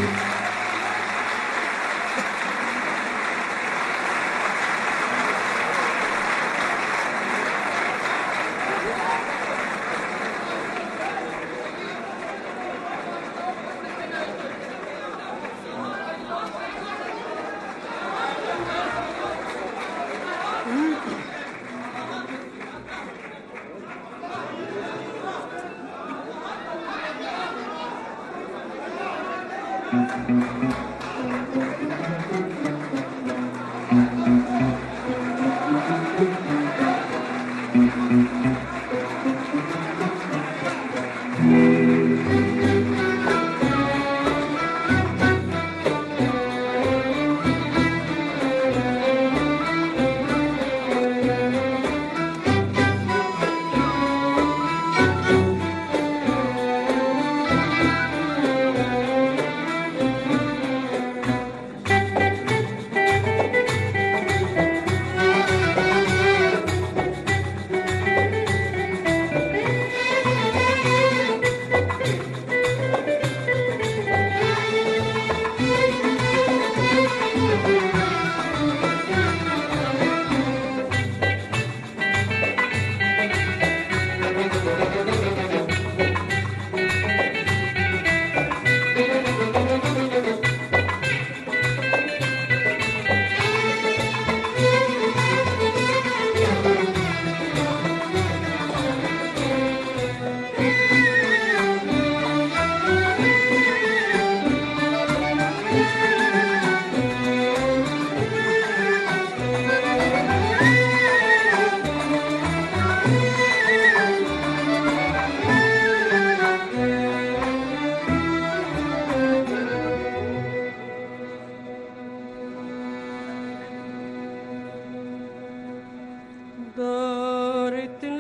دارت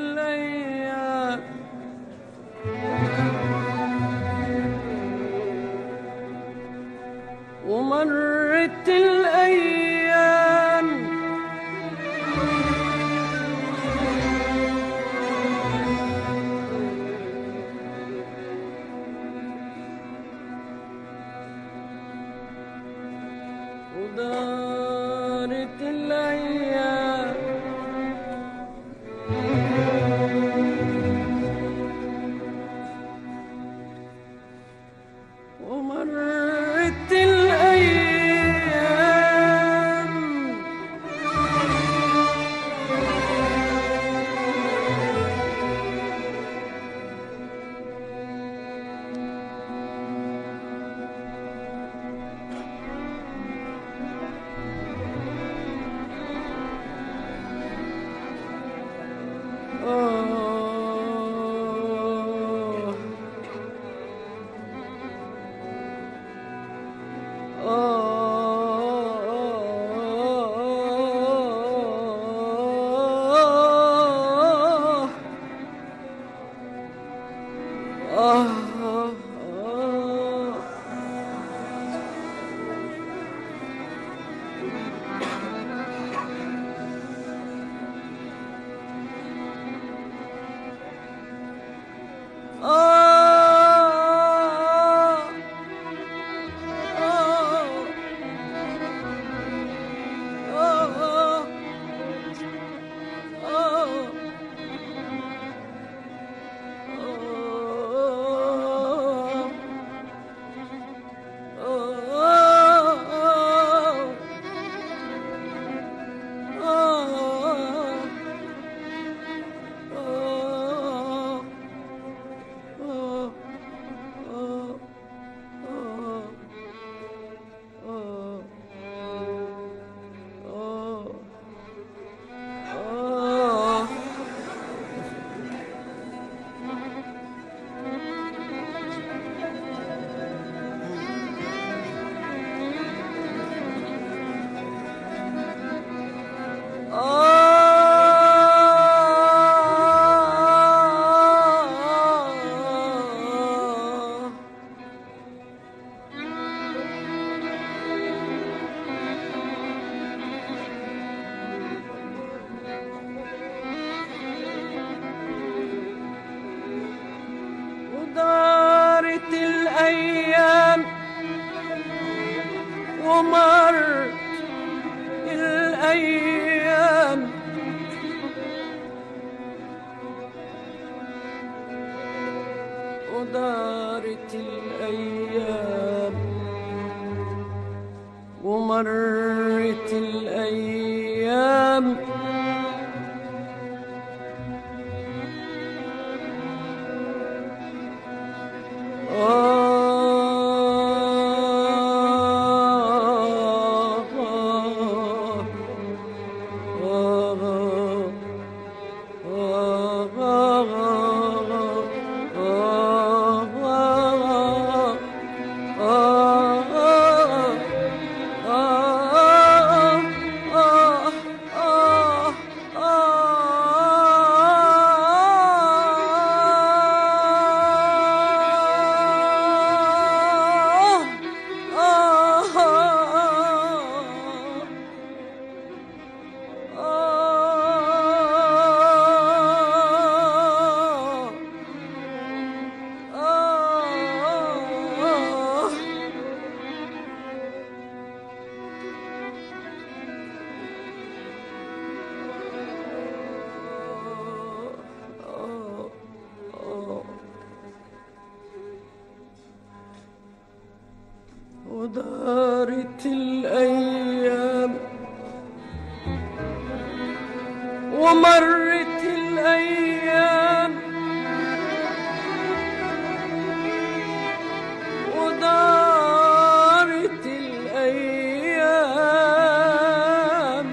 الأيام ومرت الأيام ودارت الأيام ومرت الأيام ودارت الأيام ومرت الأيام ودارت الأيام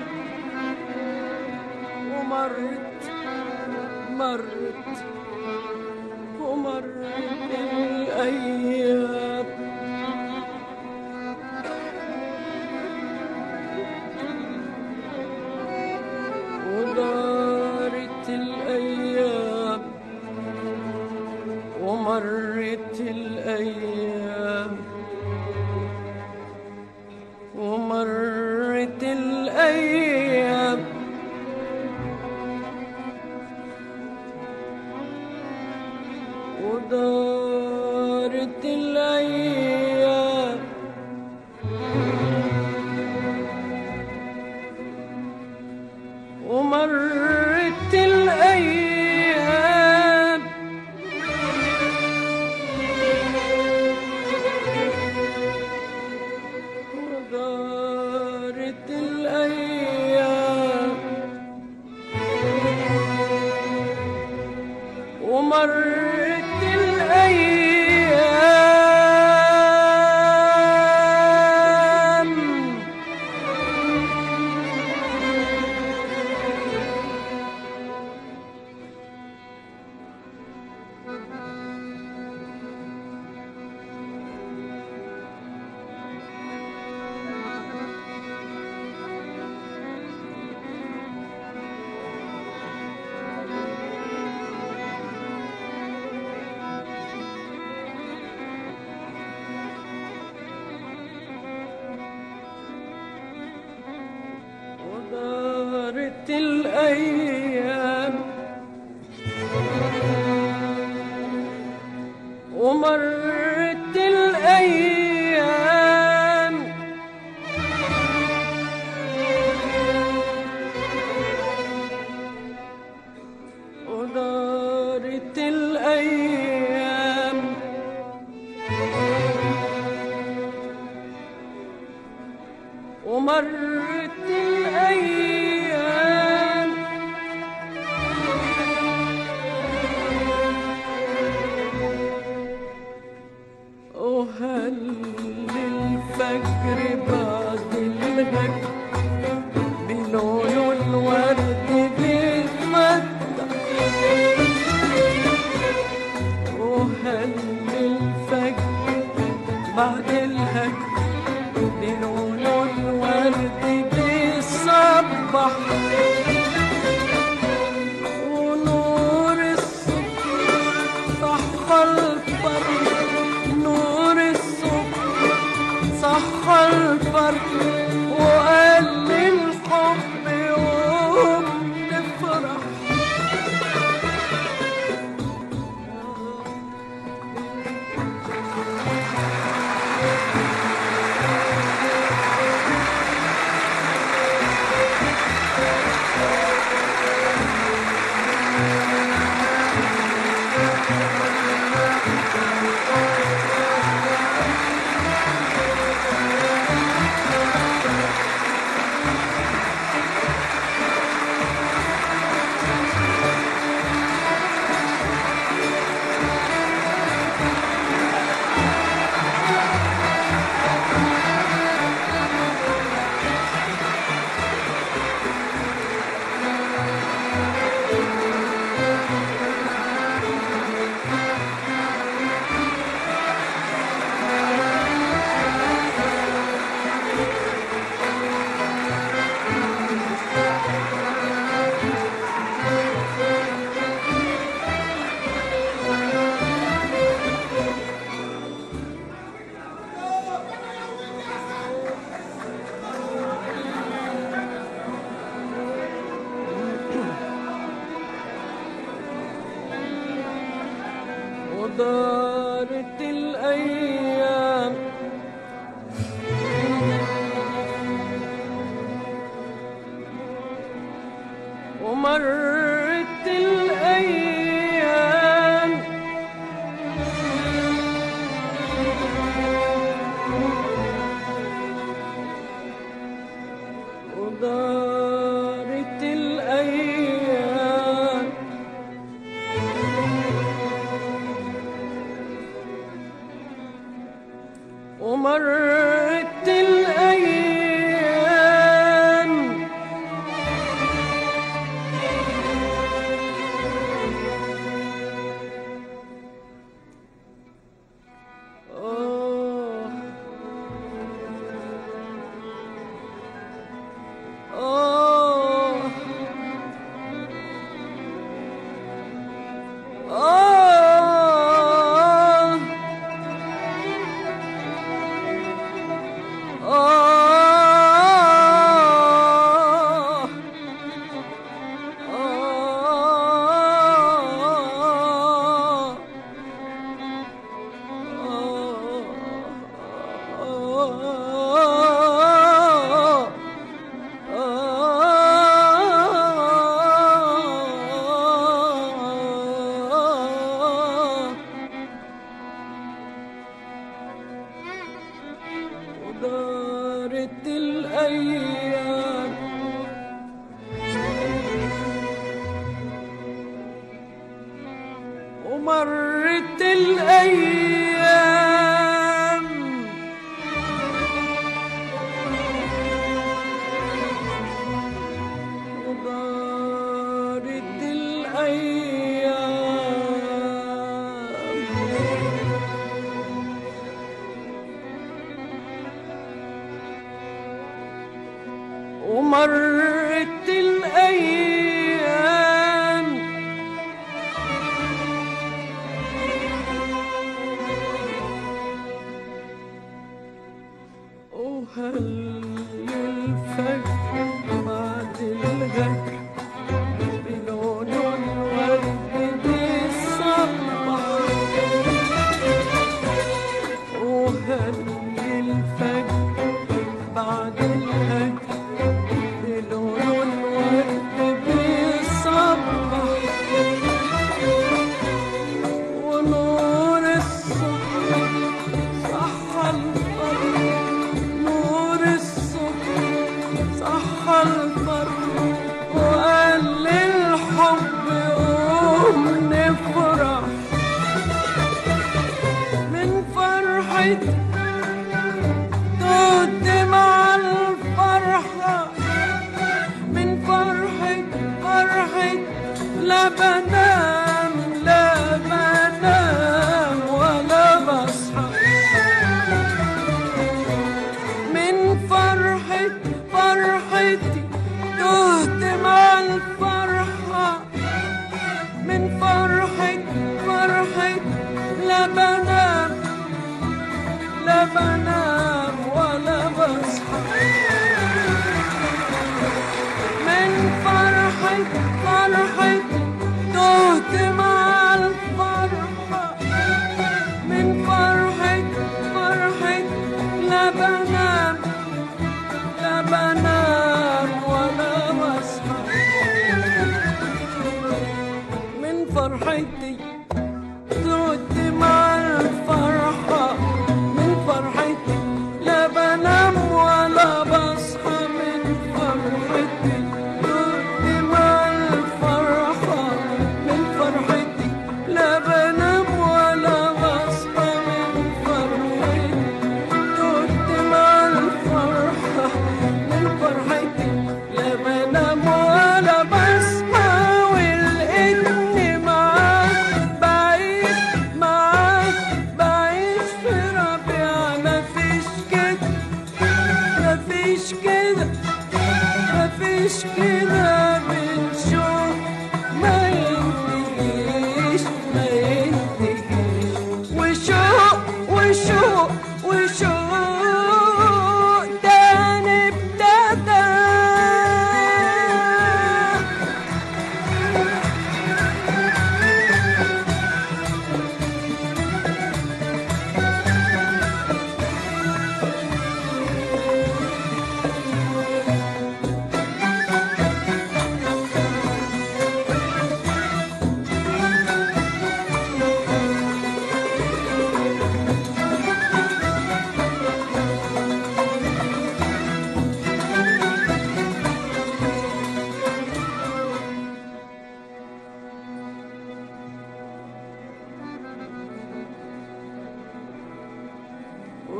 ومرت مرت ومرت الأيام ودارت الأيام ومرت الأيام ومرت الأيام ودارت الأيام ومرت الأيام ودارت الأيام ومرت الأيام ودارت الأيام ومرت الأيام ودارت الأيام ومرت الأيام وهل الفجر بعد الهجر بلون الورد بيتمتع وهل الفجر بعد الهجر بلون الورد بيصبح ونور الصبح صح الفرد نور الصبح صح الفرد وقال للحب يوم نفرح Thank ومرت الأيام آه آه آه آه آه آه آه ودارت الأيام ومرت الأيام ودارت الأيام ومرت الأيام وهل الفجر بعد الهجر بلون الورد بيصبح وهل الفجر بعد الهجر بلون الورد بيصبح ونور الصبح صح الفرح نور الصبح صح الفرح وقال للحب قوم نفرح من فرحة تهت مع الفرحة من فرحة فرحة لا بنام لا بنام ولا بصحى من فرحة فرحتي تهت مع الفرحة من فرحة فرحة لا بنام لا بنام ولا بصحى من فرحة فرحة تهت مع الفرحة من فرحة فرحة لا بنام لا بنام ولا بصحى من فرحتي تهت مع الفرحة من فرحتي لا بنام ولا بصحى من فرحتي تهت مع الفرحة من فرحتي لا بنام ولا بصحى من فرحتي تهت مع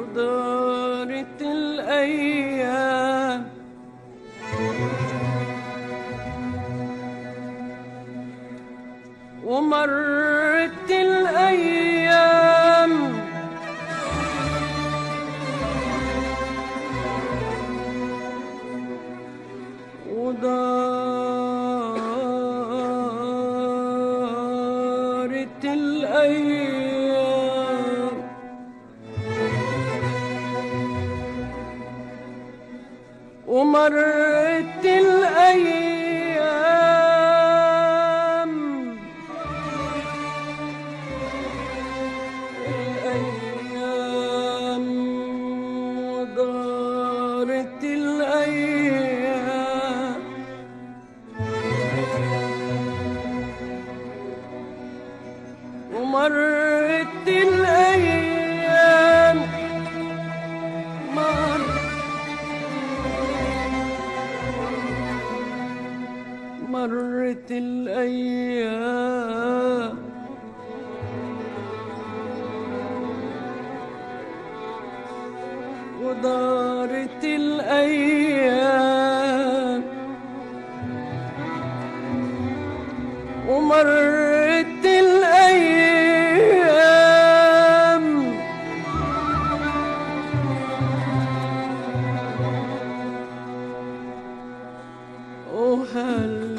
ودارت الأيام ومرت الأيام ودارت الأيام ومرت الأيام الأيام ودارت الأيام ومرت الأيام مر مرت الأيام ودارت الأيام ومرت الأيام وهل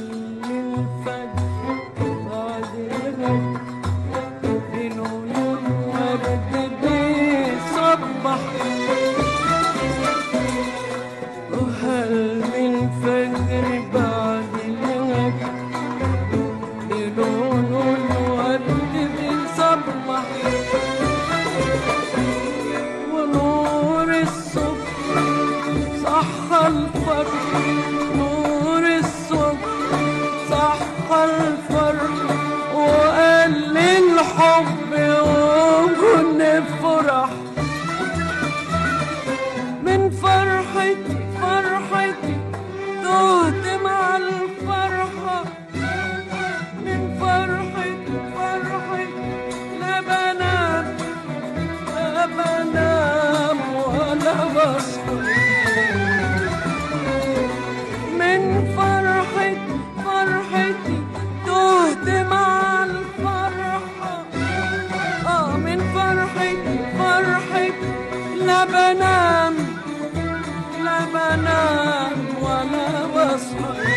الفجر بعد الغد بنور الورد بيصبح وهل من فجر بعد الغد بلون الورد بيصبح ونور الصبح صح الفرح نور الصبح صح الفرح وقال للحب وكن فرح من فرحتي فرحتي تهت مع الفرحة من فرحتي فرحتي لا بنام لا بنام ولا بصحى من فرحتي فرحتي تهت مع الفرحة اه من فرحتي فرحتي لا بنام لا بنام ولا بصحى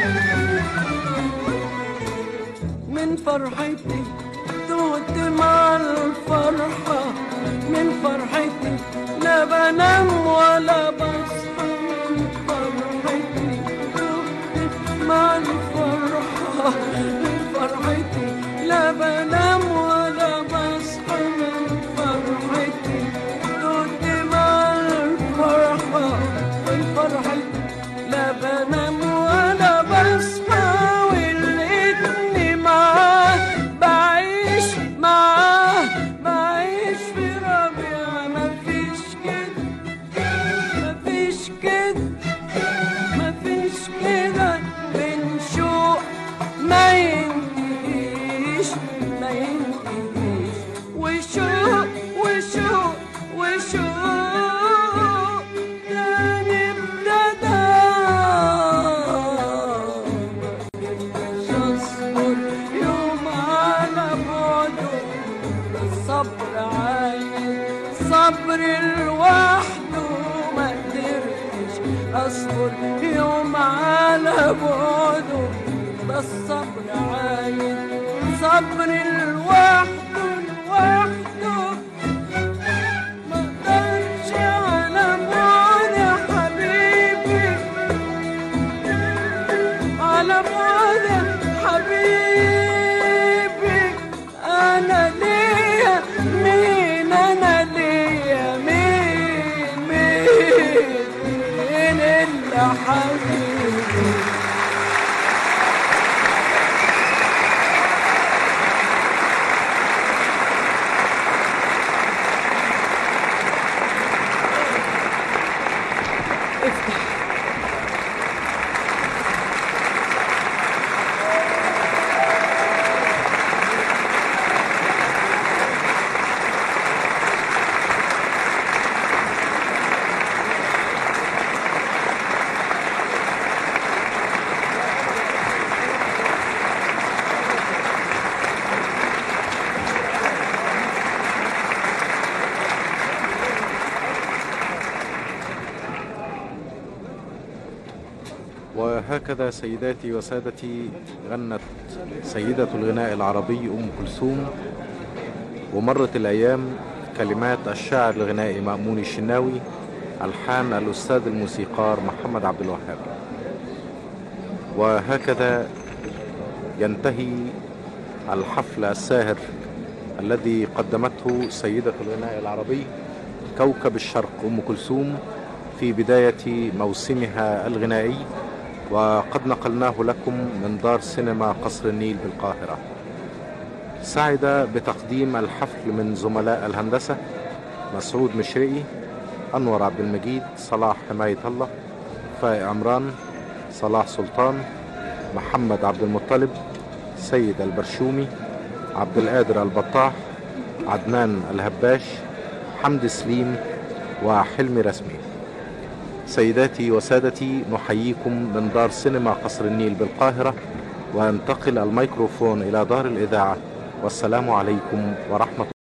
من فرحتي تهت مع الفرحة من فرحتي لا بنام ولا بصحى من فرحتي تهت مع الفرحة من فرحتي لا بنام ولا بصحى من فرحتي تهت مع الفرحة من فرحتي لا بنام ولا بصحى ولقيتني معاه بعيش معاه بعيش في ربيع مفيش كده مفيش كده مفيش كده من شوق ما ينتهيش ما ينتهيش وشوق وشوق وشوق تاني ابتدى مقدرش اصبر يوم على بعده الصبر عايز صبر لوحده ما قدرتش اصبر يوم على بعده ده الصبر عايز صبر لوحده لوحده ما اقدرش على بعد يا حبيبي على بعد يا حبيبي انا ليا مين انا ليا مين مين مين الا حبيبي افتح وهكذا سيداتي وسادتي غنت سيدة الغناء العربي أم كلثوم ومرت الأيام كلمات الشاعر الغنائي مأمون الشناوي ألحان الأستاذ الموسيقار محمد عبد الوهاب وهكذا ينتهي الحفل الساهر الذي قدمته سيدة الغناء العربي كوكب الشرق أم كلثوم في بداية موسمها الغنائي وقد نقلناه لكم من دار سينما قصر النيل بالقاهرة سعد بتقديم الحفل من زملاء الهندسة مسعود مشرقي أنور عبد المجيد صلاح حماية الله فائق عمران صلاح سلطان محمد عبد المطلب سيد البرشومي عبد القادر البطاح عدنان الهباش حمد سليم وحلمي رسمي سيداتي وسادتي نحييكم من دار سينما قصر النيل بالقاهرة وينتقل الميكروفون إلى دار الإذاعة والسلام عليكم ورحمة